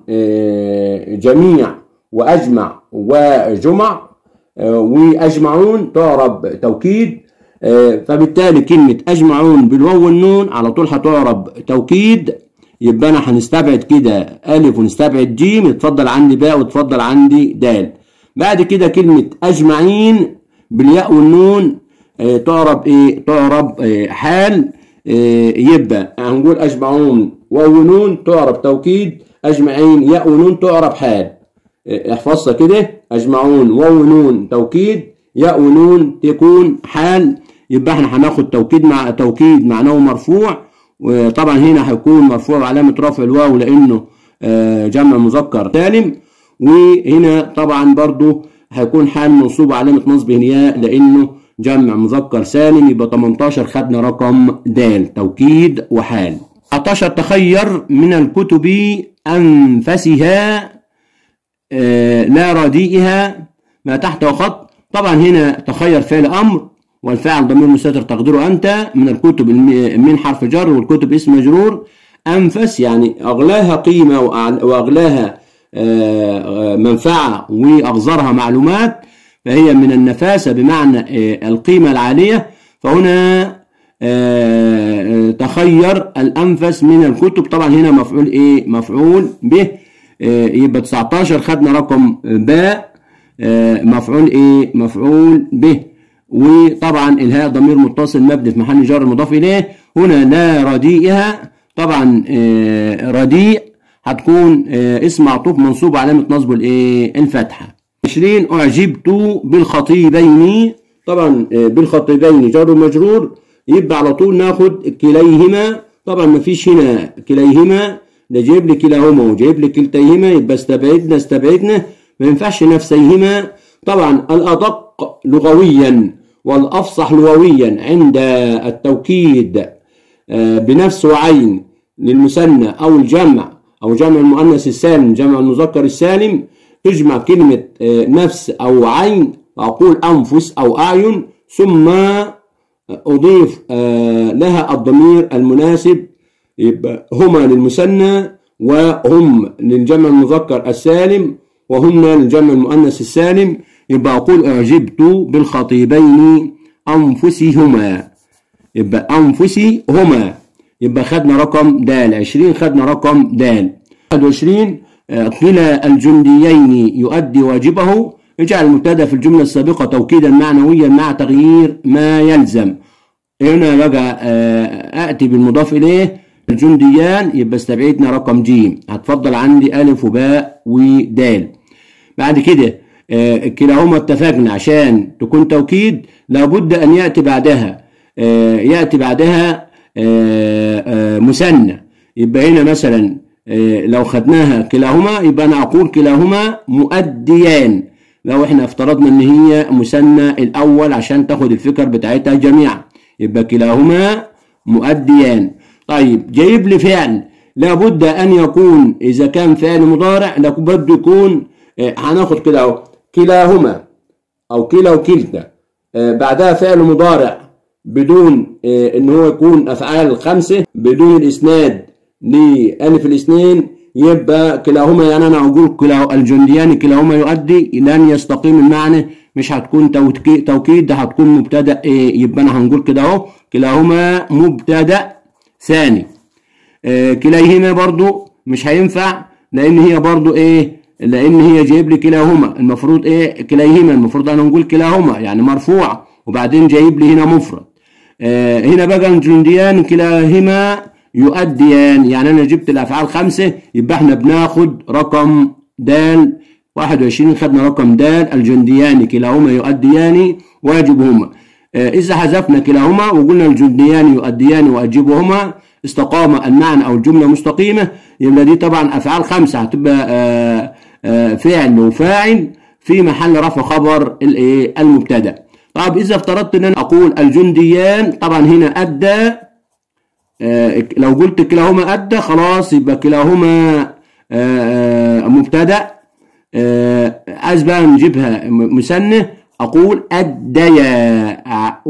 جميع واجمع وجمع واجمعون تعرب توكيد فبالتالي كلمه اجمعون بالواو والنون على طول هتعرب توكيد يبقى انا هنستبعد كده الف ونستبعد جيم اتفضل عندي باء وتفضل عندي دال بعد كده كلمة أجمعين بالياء والنون اه تعرب إيه؟ تعرب اه حال اه يبقى هنقول أجمعون واو ونون تعرب توكيد أجمعين ياء ونون تعرب حال احفظها كده أجمعون واو ونون توكيد ياء ونون تكون حال يبقى احنا هناخد توكيد مع توكيد معناه مرفوع وطبعا هنا هيكون مرفوع بعلامة رفع الواو لأنه جمع مذكر سالم وهنا طبعا برضو هيكون حال منصوب علامة نصب الياء لأنه جمع مذكر سالم يبقى 18 خدنا رقم د توكيد وحال 19 تخير من الكتب أنفسها آه لا رديئها ما تحت خط طبعا هنا تخير فعل أمر والفاعل ضمير مستتر تقديره أنت من الكتب من حرف جر والكتب اسم مجرور أنفس يعني أغلاها قيمة وأغلاها منفعة وأغزرها معلومات فهي من النفاسة بمعنى القيمة العالية فهنا تخير الأنفس من الكتب طبعا هنا مفعول إيه مفعول به يبقى 19 خدنا رقم باء مفعول إيه مفعول به وطبعا الهاء ضمير متصل مبني في محل جر مضاف إليه هنا لا رديئها طبعا رديء هتكون اسم معطوف منصوب علامة نصب الايه الفتحة 20 أعجبت بالخطيبين طبعا بالخطيبين جر ومجرور يبقى على طول ناخد كليهما طبعا ما فيش هنا كليهما ده جايب لي كلاهما وجايب لي كلتيهما يبقى استبعدنا استبعدنا ما ينفعش نفسيهما طبعا الأدق لغويا والأفصح لغويا عند التوكيد بنفس وعين للمثنى أو الجمع أو جمع المؤنث السالم جمع المذكر السالم تجمع كلمة نفس أو عين وأقول أنفس أو أعين ثم أضيف لها الضمير المناسب يبقى هما للمثنى وهم للجمع المذكر السالم وهن للجمع المؤنث السالم يبقى أقول أعجبت بالخطيبين أنفسهما يبقى أنفسي هما يبقى خدنا رقم د 20 خدنا رقم د 21 كلا الجنديين يؤدي واجبه اجعل المبتدا في الجملة السابقة توكيدا معنويا مع تغيير ما يلزم هنا بقى أتي بالمضاف إليه الجنديان يبقى استبعدنا رقم ج هتفضل عندي ألف وباء ودال بعد كده كلاهما اتفقنا عشان تكون توكيد لابد أن يأتي بعدها يأتي بعدها مثنى يبقى هنا مثلا لو خدناها كلاهما يبقى أنا أقول كلاهما مؤديان لو احنا افترضنا ان هي مثنى الاول عشان تاخد الفكر بتاعتها جميعا يبقى كلاهما مؤديان طيب جايب لي فعل لابد ان يكون اذا كان فعل مضارع لابد يكون اه هناخد كده اهو كلاهما او كلا وكلتا اه بعدها فعل مضارع بدون اه ان هو يكون افعال خمسه بدون الاسناد لالف الاثنين يبقى كلاهما يعني انا اقول كلا الجنديان كلاهما يؤدي لن يستقيم المعنى مش هتكون توكيد ده هتكون مبتدا ايه يبقى انا هنقول كده اهو كلاهما مبتدا ثاني آه كليهما برضو مش هينفع لان هي برضو ايه لان هي جايب لي كلاهما المفروض ايه كليهما المفروض انا نقول كلاهما يعني مرفوع وبعدين جايب لي هنا مفرد آه هنا بقى الجنديان كلاهما يؤديان يعني انا جبت الافعال خمسه يبقى احنا بناخد رقم دال 21 خدنا رقم دال الجنديان كلاهما يؤديان واجبهما آه اذا حذفنا كلاهما وقلنا الجنديان يؤديان واجبهما استقام المعنى او الجمله مستقيمه يبقى دي طبعا افعال خمسه هتبقى آآ آآ فعل وفاعل في محل رفع خبر الايه المبتدا طب اذا افترضت ان انا اقول الجنديان طبعا هنا ادى آه لو قلت كلاهما أدى خلاص يبقى كلاهما آه مبتدأ آه عايز بقى نجيبها مثنى أقول أديا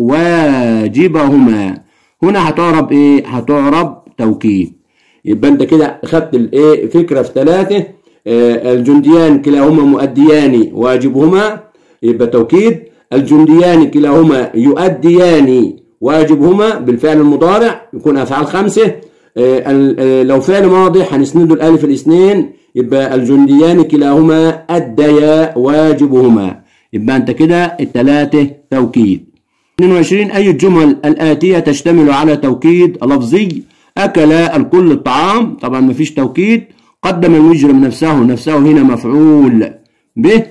واجبهما هنا هتعرب إيه؟ هتعرب توكيد يبقى أنت كده خدت الإيه فكرة في ثلاثة الجنديان كلاهما مؤديان واجبهما يبقى توكيد الجنديان كلاهما يؤديان واجبهما بالفعل المضارع يكون افعال خمسه لو فعل ماضي هنسنده الالف الاثنين يبقى الجنديان كلاهما اديا واجبهما يبقى انت كده الثلاثه توكيد 22 اي الجمل الاتيه تشتمل على توكيد لفظي اكل الكل الطعام طبعا ما فيش توكيد قدم المجرم نفسه نفسه هنا مفعول به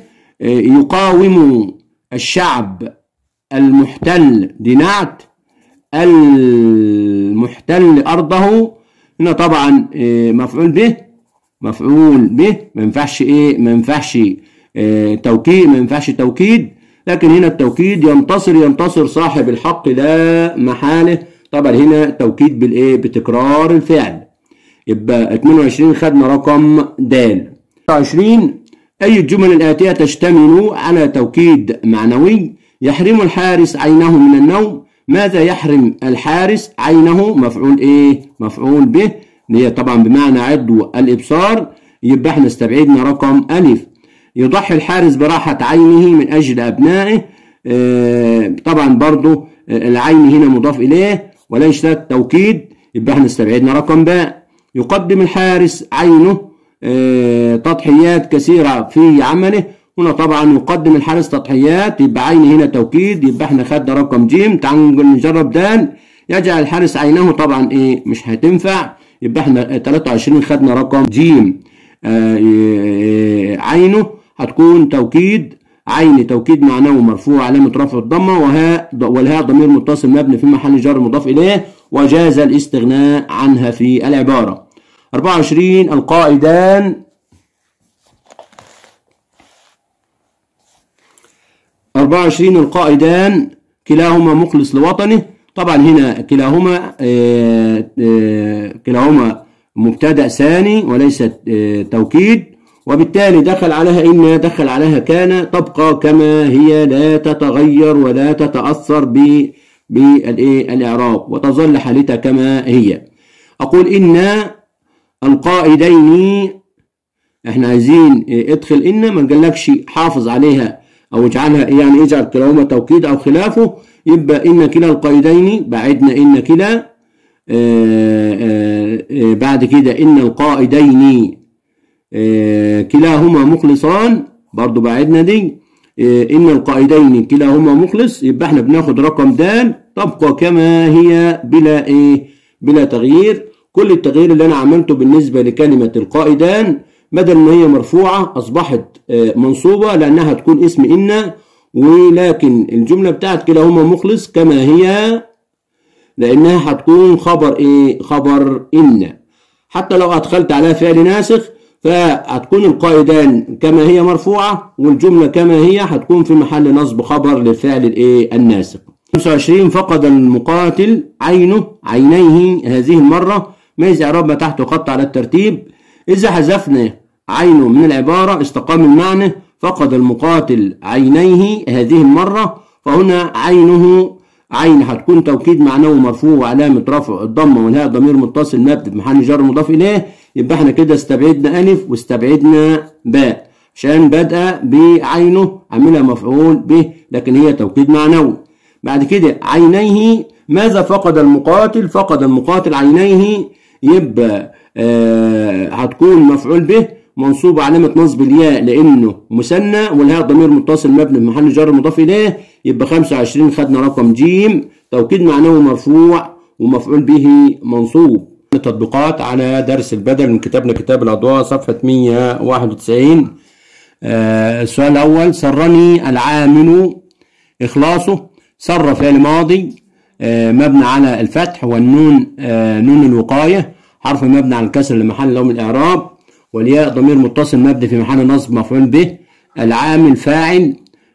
يقاوم الشعب المحتل دي نعت المحتل أرضه هنا طبعا مفعول به مفعول به ما ينفعش ايه ما ينفعش اه توكيد ما ينفعش توكيد لكن هنا التوكيد ينتصر ينتصر صاحب الحق لا محاله طبعا هنا توكيد بالايه بتكرار الفعل يبقى 22 خدنا رقم د 20 اي الجمل الاتيه تشتمل على توكيد معنوي يحرم الحارس عينه من النوم ماذا يحرم الحارس عينه مفعول ايه مفعول به اللي هي طبعا بمعنى عدو الابصار يبقى احنا استبعدنا رقم الف يضحي الحارس براحة عينه من اجل ابنائه اه طبعا برضو العين هنا مضاف اليه ولا يشترط توكيد يبقى احنا استبعدنا رقم باء يقدم الحارس عينه اه تضحيات كثيرة في عمله هنا طبعا يقدم الحارس تضحيات يبقى عين هنا توكيد يبقى احنا خدنا رقم جيم تعالوا نجرب دال يجعل الحارس عينه طبعا ايه مش هتنفع يبقى احنا 23 خدنا رقم جيم آه عينه هتكون توكيد عين توكيد معنوي مرفوع علامة رفع الضمة وها والهاء ضمير متصل مبني في محل جر مضاف إليه وجاز الاستغناء عنها في العبارة 24 القائدان 24 القائدان كلاهما مخلص لوطنه طبعا هنا كلاهما آه، آه، كلاهما مبتدأ ثاني وليس آه، توكيد وبالتالي دخل عليها إن دخل عليها كان تبقى كما هي لا تتغير ولا تتأثر ب بالإعراب وتظل حالتها كما هي أقول إن القائدين احنا عايزين ادخل إن ما نقولكش حافظ عليها أو اجعلها يعني اجعل كلاهما توكيد أو خلافه يبقى إن كلا القائدين بعدنا إن كلا آه، آه، آه، بعد كده إن القائدين كلاهما مخلصان برضو بعدنا دي إن القائدين كلاهما مخلص يبقى احنا بناخد رقم د تبقى كما هي بلا إيه بلا تغيير كل التغيير اللي أنا عملته بالنسبة لكلمة القائدان بدل ما هي مرفوعة أصبحت منصوبة لأنها تكون اسم إن ولكن الجملة بتاعت كلاهما مخلص كما هي لأنها هتكون خبر إيه؟ خبر إن حتى لو أدخلت عليها فعل ناسخ فهتكون القائدان كما هي مرفوعة والجملة كما هي هتكون في محل نصب خبر للفعل الإيه الناسخ 25 فقد المقاتل عينه عينيه هذه المرة ميز إعراب ما تحته خط على الترتيب إذا حذفنا عينه من العبارة استقام المعنى فقد المقاتل عينيه هذه المرة فهنا عينه عين هتكون توكيد معنوي مرفوع وعلامة رفع الضمة والهاء ضمير متصل مبني في محل جر مضاف إليه يبقى احنا كده استبعدنا ألف واستبعدنا باء عشان بادئة بعينه عاملها مفعول به لكن هي توكيد معنوي بعد كده عينيه ماذا فقد المقاتل فقد المقاتل عينيه يبقى آه هتكون مفعول به منصوب علامة نصب الياء لأنه مثنى والهاء ضمير متصل مبني في محل جر مضاف إليه يبقى 25 خدنا رقم ج توكيد معنوي مرفوع ومفعول به منصوب التطبيقات على درس البدل من كتابنا كتاب الأضواء صفحة 191 آه السؤال الأول سرني العامل إخلاصه سر فعل ماضي آه مبني على الفتح والنون آه نون الوقاية حرف مبني على الكسر لمحل له من الإعراب والياء ضمير متصل مبني في محل نصب مفعول به العامل فاعل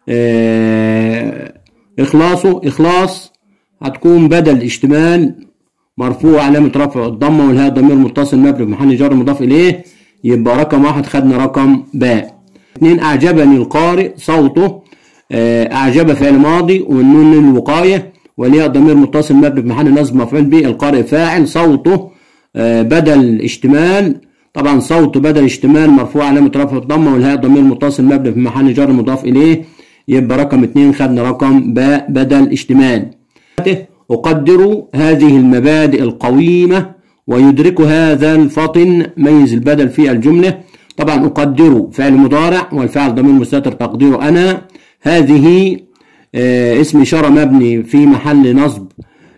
آه إخلاصه إخلاص هتكون بدل اشتمال مرفوع علامة رفع الضمة والهاء ضمير متصل مبني في محل جر مضاف إليه يبقى رقم واحد خدنا رقم باء اثنين أعجبني القارئ صوته آه أعجب فعل ماضي والنون الوقاية والياء ضمير متصل مبني في محل نصب مفعول به القارئ فاعل صوته آه بدل اشتمال طبعا صوت بدل اشتمال مرفوع علامة رفع الضمة والهاء ضمير متصل مبني في محل جر مضاف إليه يبقى رقم اتنين خدنا رقم باء بدل اشتمال أقدر هذه المبادئ القويمة ويدرك هذا الفطن ميز البدل في الجملة طبعا أقدر فعل مضارع والفعل ضمير مستتر تقدير أنا هذه آه اسم إشارة مبني في محل نصب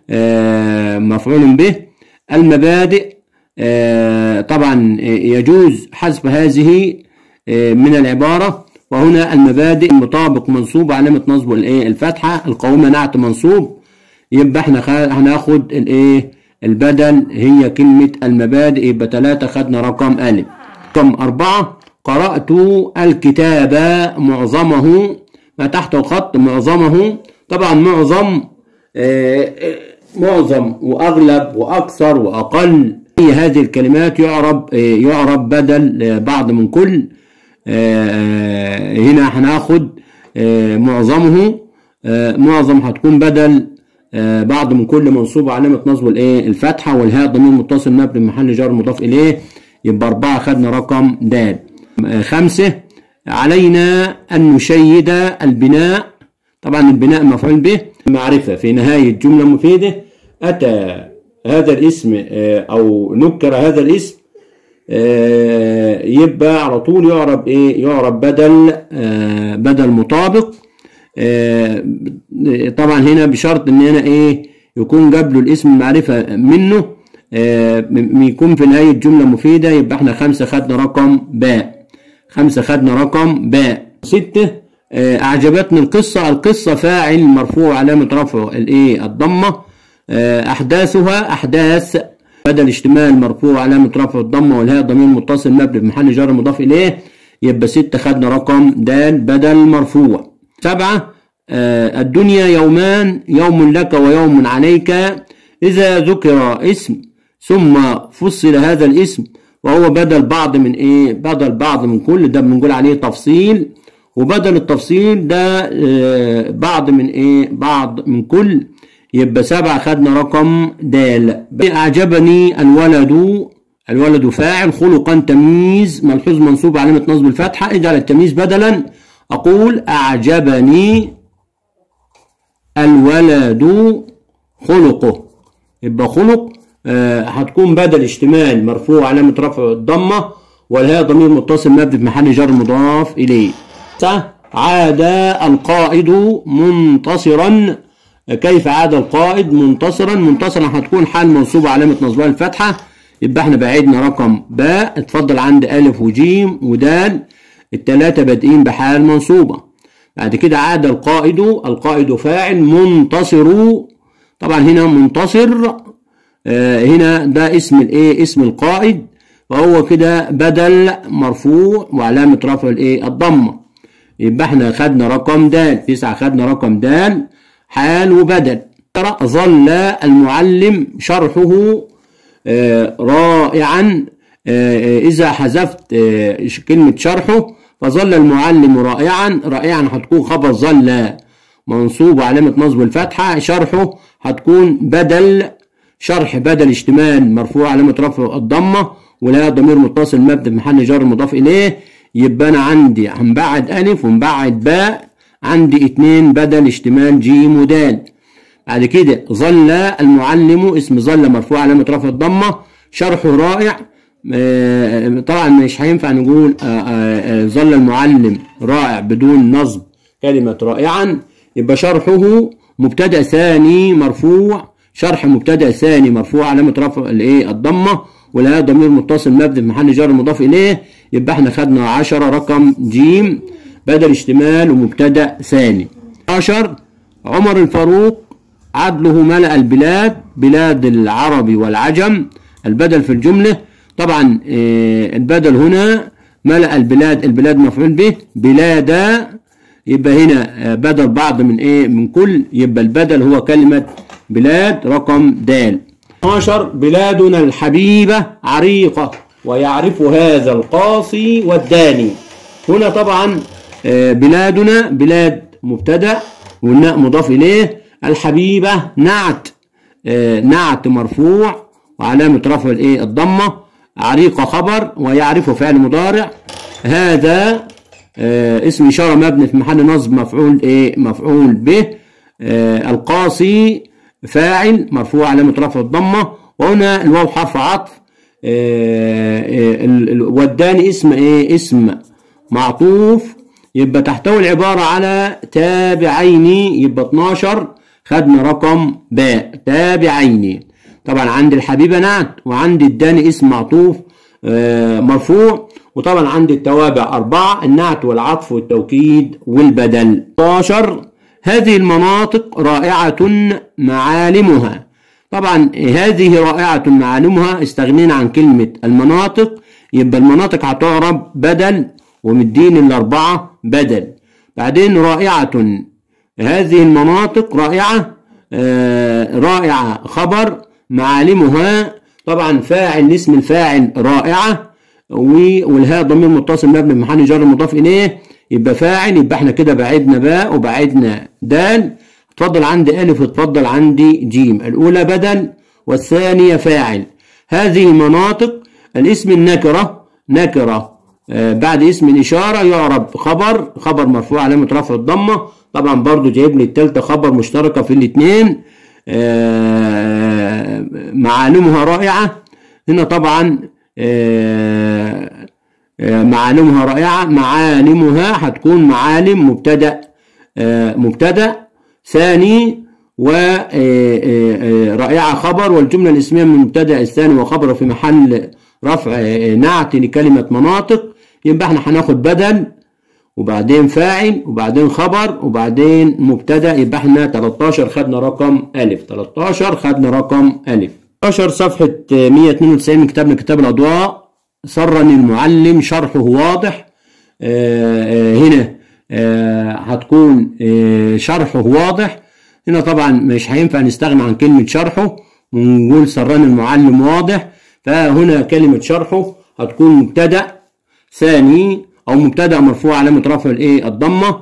آه مفعول به المبادئ آه طبعا يجوز حذف هذه من العبارة وهنا المبادئ مطابق منصوب علامة نصبه الايه الفتحة القومة نعت منصوب يبقى احنا هناخد الايه البدل هي كلمة المبادئ يبقى ثلاثة خدنا رقم ألف رقم أربعة قرأت الكتاب معظمه ما تحت الخط معظمه طبعا معظم آه معظم وأغلب وأكثر وأقل هي هذه الكلمات يعرب آه يعرب بدل بعض من كل آه هنا هناخد معظمه معظم هتكون بدل بعض من كل منصوب علامة نصب الايه الفتحة والهاء ضمير متصل مبني محل جر مضاف إليه يبقى أربعة خدنا رقم د خمسة علينا أن نشيد البناء طبعا البناء مفعول به معرفة في نهاية جملة مفيدة أتى هذا الاسم أو نكر هذا الاسم يبقى على طول يعرب ايه يعرب بدل بدل مطابق طبعا هنا بشرط ان انا ايه يكون قبله الاسم المعرفة منه يكون في نهاية جملة مفيدة يبقى احنا خمسة خدنا رقم باء خمسة خدنا رقم باء ستة اعجبتني القصة القصة فاعل مرفوع علامة رفعه الايه الضمة احداثها احداث بدل اشتمال مرفوع علامة رفع الضمة والهاء ضمير متصل مبني في محل جر مضاف إليه يبقى ستة خدنا رقم د بدل مرفوع سبعة آه، الدنيا يومان يوم لك ويوم عليك إذا ذكر اسم ثم فصل هذا الاسم وهو بدل بعض من إيه بدل بعض من كل ده بنقول عليه تفصيل وبدل التفصيل ده آه، بعض من إيه بعض من كل يبقى سبعة خدنا رقم دال أعجبني الولد الولد فاعل خلقا تمييز ملحوظ منصوب علامة نصب الفتحة اجعل التمييز بدلا أقول أعجبني الولد خلقه يبقى خلق آه هتكون بدل اشتمال مرفوع علامة رفع الضمة والهاء ضمير متصل مبني في محل جر مضاف إليه عاد القائد منتصرا كيف عاد القائد منتصرا منتصرا هتكون حال منصوبة علامة نصبها الفتحة يبقى احنا بعدنا رقم باء اتفضل عند ألف وجيم ودال التلاتة بادئين بحال منصوبة بعد كده عاد القائد القائد فاعل منتصر طبعا هنا منتصر آه هنا ده اسم الايه اسم القائد وهو كده بدل مرفوع وعلامة رفع الايه الضمة يبقى احنا خدنا رقم د تسعة خدنا رقم د حال وبدل ظل المعلم شرحه آه رائعا آه إذا حذفت آه كلمة شرحه فظل المعلم رائعا رائعا هتكون خبر ظل منصوب علامة نصب الفتحة شرحه هتكون بدل شرح بدل اشتمال مرفوع علامة رفع الضمة ولا ضمير متصل مبدا في محل جر مضاف إليه يبقى أنا عندي هنبعد ألف ونبعد باء عندي اتنين بدل اشتمال جيم ودال بعد كده ظل المعلم اسم ظل مرفوع علامة رفع الضمة شرحه رائع طبعا مش هينفع نقول ظل المعلم رائع بدون نصب كلمة رائعا يبقى شرحه مبتدأ ثاني مرفوع شرح مبتدأ ثاني مرفوع علامة رفع الايه الضمة ولا ضمير متصل مبني في محل جر مضاف إليه يبقى احنا خدنا 10 رقم جيم بدل اشتمال ومبتدأ ثاني 10 عمر الفاروق عدله ملأ البلاد بلاد العرب والعجم البدل في الجملة طبعا البدل هنا ملأ البلاد البلاد مفعول به بلاد يبقى هنا بدل بعض من ايه من كل يبقى البدل هو كلمة بلاد رقم د 12 بلادنا الحبيبة عريقة ويعرف هذا القاصي والداني هنا طبعا بلادنا بلاد مبتدأ والناء مضاف إليه الحبيبة نعت نعت مرفوع وعلامة رفع الايه الضمة عريقة خبر ويعرف فعل مضارع هذا اسم إشارة مبني في محل نصب مفعول ايه مفعول به القاصي فاعل مرفوع علامة رفع الضمة وهنا الواو حرف عطف والداني اسم ايه اسم معطوف يبقى تحتوي العبارة على تابعين يبقى 12 خدنا رقم باء تابعين طبعا عند الحبيبة نعت وعند الداني اسم معطوف مرفوع وطبعا عند التوابع أربعة النعت والعطف والتوكيد والبدل 12 هذه المناطق رائعة معالمها طبعا هذه رائعة معالمها استغنينا عن كلمة المناطق يبقى المناطق هتعرب بدل ومدين الأربعة بدل بعدين رائعة هذه المناطق رائعة آه رائعة خبر معالمها طبعا فاعل اسم الفاعل رائعة والهاء ضمير متصل مبني في محل جر مضاف إليه يبقى فاعل يبقى احنا كده بعدنا باء وبعدنا دال اتفضل عندي ألف واتفضل عندي جيم الأولى بدل والثانية فاعل هذه المناطق الاسم النكرة نكرة آه بعد اسم الإشارة يعرب خبر خبر مرفوع علامة رفع الضمة طبعا برضو جايب لي التالتة خبر مشتركة في الاثنين آه معالمها رائعة هنا طبعا آه معالمها رائعة معالمها هتكون معالم مبتدأ مبتدأ ثاني ورائعة خبر والجملة الاسمية من المبتدأ الثاني وخبره في محل رفع نعت لكلمة مناطق يبقى احنا هناخد بدل وبعدين فاعل وبعدين خبر وبعدين مبتدأ يبقى احنا 13 خدنا رقم ألف 13 خدنا رقم ألف 13 صفحة 192 من كتابنا كتاب الأضواء سرني المعلم شرحه واضح آه آه هنا آه هتكون آه شرحه واضح هنا طبعا مش هينفع نستغنى عن كلمة شرحه ونقول سران المعلم واضح فهنا كلمة شرحه هتكون مبتدأ ثاني أو مبتدأ مرفوع علامة رفع الإيه الضمة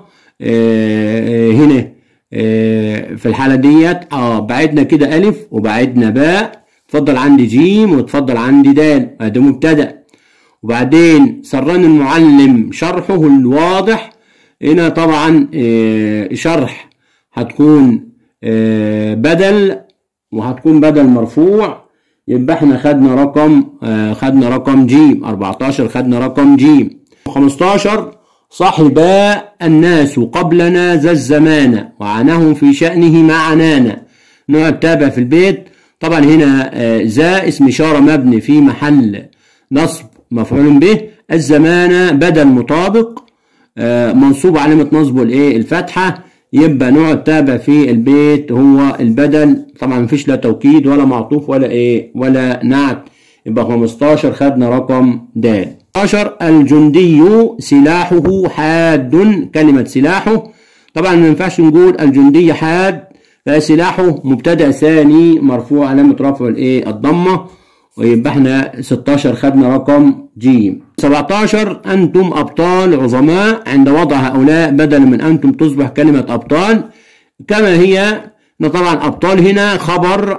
آه هنا آه في الحالة ديت اه بعدنا كده ألف وبعدنا باء اتفضل عندي جيم واتفضل عندي دال ده مبتدأ وبعدين سران المعلم شرحه الواضح هنا طبعا آه شرح هتكون آه بدل وهتكون بدل مرفوع يبقى احنا خدنا رقم آه خدنا رقم جيم 14 خدنا رقم جيم 15 صحبا الناس قبلنا ذا الزمان وعناهم في شأنه معنانا نوع التابع في البيت طبعا هنا ذا اسم إشارة مبني في محل نصب مفعول به الزمان بدل مطابق منصوب علامة نصبه الايه الفتحة يبقى نوع التابع في البيت هو البدل طبعا مفيش لا توكيد ولا معطوف ولا ايه ولا نعت يبقى 15 خدنا رقم د 15 الجندي سلاحه حاد كلمة سلاحه طبعا ما ينفعش نقول الجندي حاد فسلاحه مبتدأ ثاني مرفوع علامة رفع الايه الضمة ويبقى احنا 16 خدنا رقم ج 17 انتم ابطال عظماء عند وضع هؤلاء بدلا من انتم تصبح كلمة ابطال كما هي طبعا ابطال هنا خبر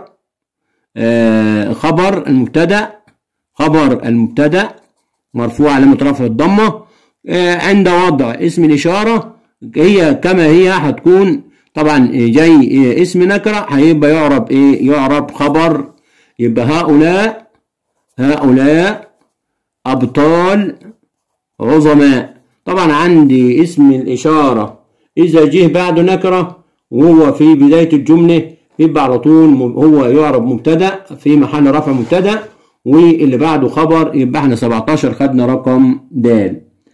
آه خبر المبتدأ خبر المبتدأ مرفوع علامة رفع الضمة آه عند وضع اسم الإشارة هي كما هي هتكون طبعا جاي اسم نكرة هيبقى يعرب ايه يعرب خبر يبقى هؤلاء هؤلاء أبطال عظماء طبعا عندي اسم الإشارة إذا جه بعده نكرة وهو في بداية الجملة يبقى على طول هو يعرب مبتدأ في محل رفع مبتدأ واللي بعده خبر يبقى احنا 17 خدنا رقم د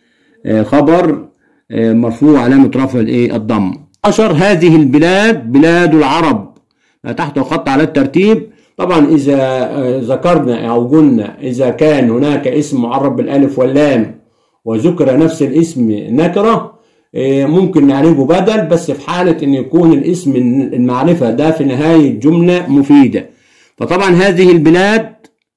خبر مرفوع علامة رفع الايه الضم 10 هذه البلاد بلاد العرب تحت خط على الترتيب طبعا إذا ذكرنا أو قلنا إذا كان هناك اسم معرب بالألف واللام وذكر نفس الاسم نكرة ممكن نعرفه بدل بس في حالة أن يكون الاسم المعرفة ده في نهاية جملة مفيدة فطبعا هذه البلاد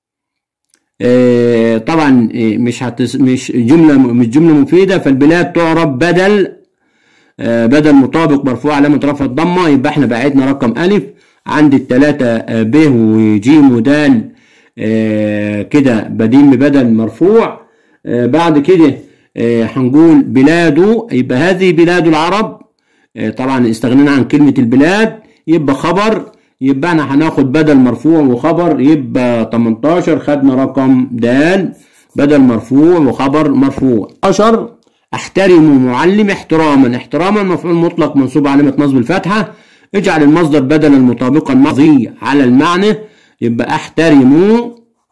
طبعا مش هتس مش جملة مش جملة مفيدة فالبلاد تعرب بدل بدل مطابق مرفوع علامة رفع الضمة يبقى احنا بعدنا رقم ألف عند التلاتة ب وج ودال كده بديل ببدل مرفوع بعد كده هنقول بلاده يبقى هذه بلاد العرب طبعا استغنينا عن كلمة البلاد يبقى خبر يبقى احنا هناخد بدل مرفوع وخبر يبقى 18 خدنا رقم د بدل مرفوع وخبر مرفوع 10 احترم معلم احتراما احتراما مفعول مطلق منصوب علامة نصب الفتحة اجعل المصدر بدلا مطابقا ماضي على المعنى يبقى احترم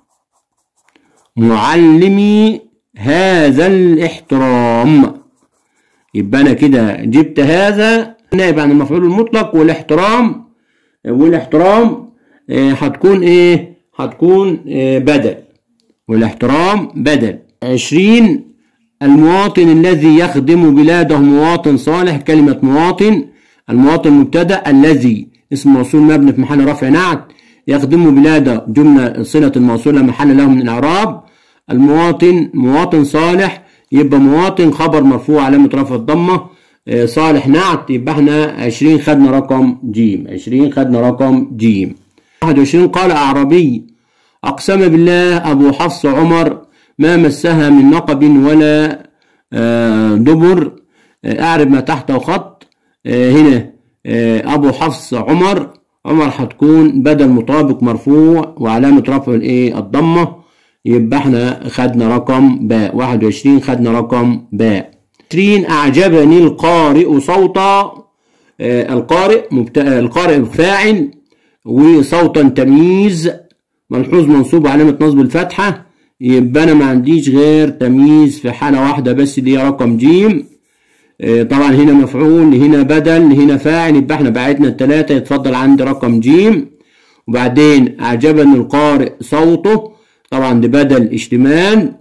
معلمي هذا الاحترام يبقى انا كده جبت هذا نائب عن المفعول المطلق والاحترام والاحترام هتكون ايه هتكون إيه بدل والاحترام بدل عشرين المواطن الذي يخدم بلاده مواطن صالح كلمة مواطن المواطن مبتدأ الذي اسم موصول مبني في محل رفع نعت يخدم بلاده جملة صلة الموصول لا محل له من الإعراب المواطن مواطن صالح يبقى مواطن خبر مرفوع علامة رفع الضمة صالح نعت يبقى احنا 20 خدنا رقم جيم 20 خدنا رقم جيم 21 قال أعرابي أقسم بالله أبو حفص عمر ما مسها من نقب ولا دبر أعرب ما تحته خط هنا أبو حفص عمر عمر هتكون بدل مطابق مرفوع وعلامة رفع الايه الضمة يبقى احنا خدنا رقم باء 21 خدنا رقم باء 20 أعجبني القارئ صوتا القارئ مبت... القارئ فاعل وصوتا تمييز ملحوظ منصوب علامة نصب الفتحة يبقى أنا ما عنديش غير تمييز في حالة واحدة بس اللي هي رقم جيم طبعا هنا مفعول هنا بدل هنا فاعل يبقى احنا بعتنا التلاتة يتفضل عندي رقم جيم وبعدين أعجبني القارئ صوته طبعا ده بدل اشتمال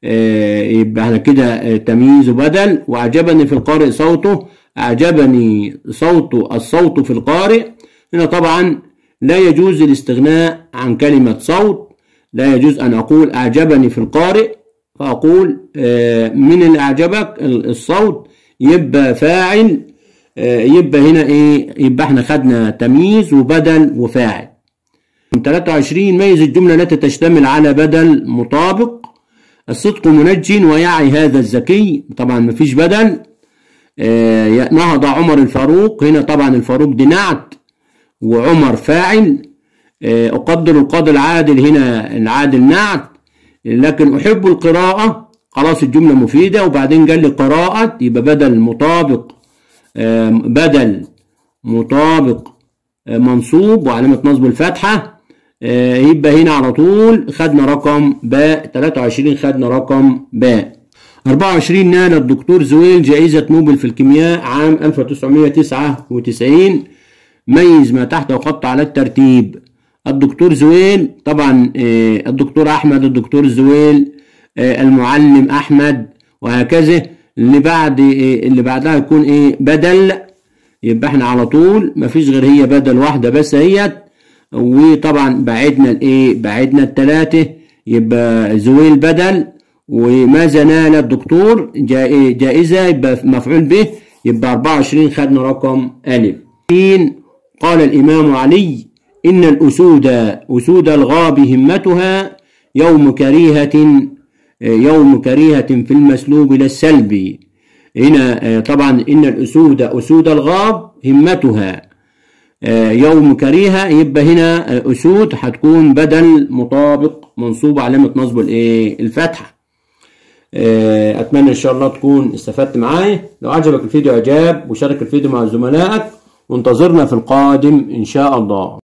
آه، يبقى احنا كده آه، تمييز وبدل وأعجبني في القارئ صوته أعجبني صوت الصوت في القارئ هنا طبعا لا يجوز الاستغناء عن كلمة صوت لا يجوز أن أقول أعجبني في القارئ فأقول آه، من اللي أعجبك الصوت يبقى فاعل آه، يبقى هنا إيه يبقى احنا خدنا تمييز وبدل وفاعل 23 ميز الجملة التي تشتمل على بدل مطابق الصدق منج ويعي هذا الذكي طبعا مفيش بدل آه، نهض عمر الفاروق هنا طبعا الفاروق دي نعت وعمر فاعل آه، أقدر القاضي العادل هنا العادل نعت لكن أحب القراءة خلاص الجملة مفيدة وبعدين قال لي قراءة يبقى بدل مطابق آه، بدل مطابق آه، منصوب وعلامة نصب الفتحة آه، يبقى هنا على طول خدنا رقم باء 23 خدنا رقم باء 24 نال الدكتور زويل جائزة نوبل في الكيمياء عام 1999 ميز ما تحت وخط على الترتيب الدكتور زويل طبعا آه، الدكتور احمد الدكتور زويل آه، المعلم احمد وهكذا اللي بعد آه، اللي بعدها يكون ايه بدل يبقى احنا على طول مفيش غير هي بدل واحده بس هي وطبعا بعدنا الايه بعدنا الثلاثه يبقى زويل بدل وماذا نال الدكتور جا- جائزه يبقى مفعول به يبقى 24 خدنا رقم الف قال الامام علي إن الأسود أسود الغاب همتها يوم كريهة يوم كريهة في المسلوب للسلب هنا آه، طبعا إن الأسود أسود الغاب همتها آه، يوم كريهة يبقى هنا آه، أسود هتكون بدل مطابق منصوب علامة نصب الإيه الفتحة آه، أتمنى إن شاء الله تكون استفدت معايا لو عجبك الفيديو إعجاب وشارك الفيديو مع زملائك وانتظرنا في القادم إن شاء الله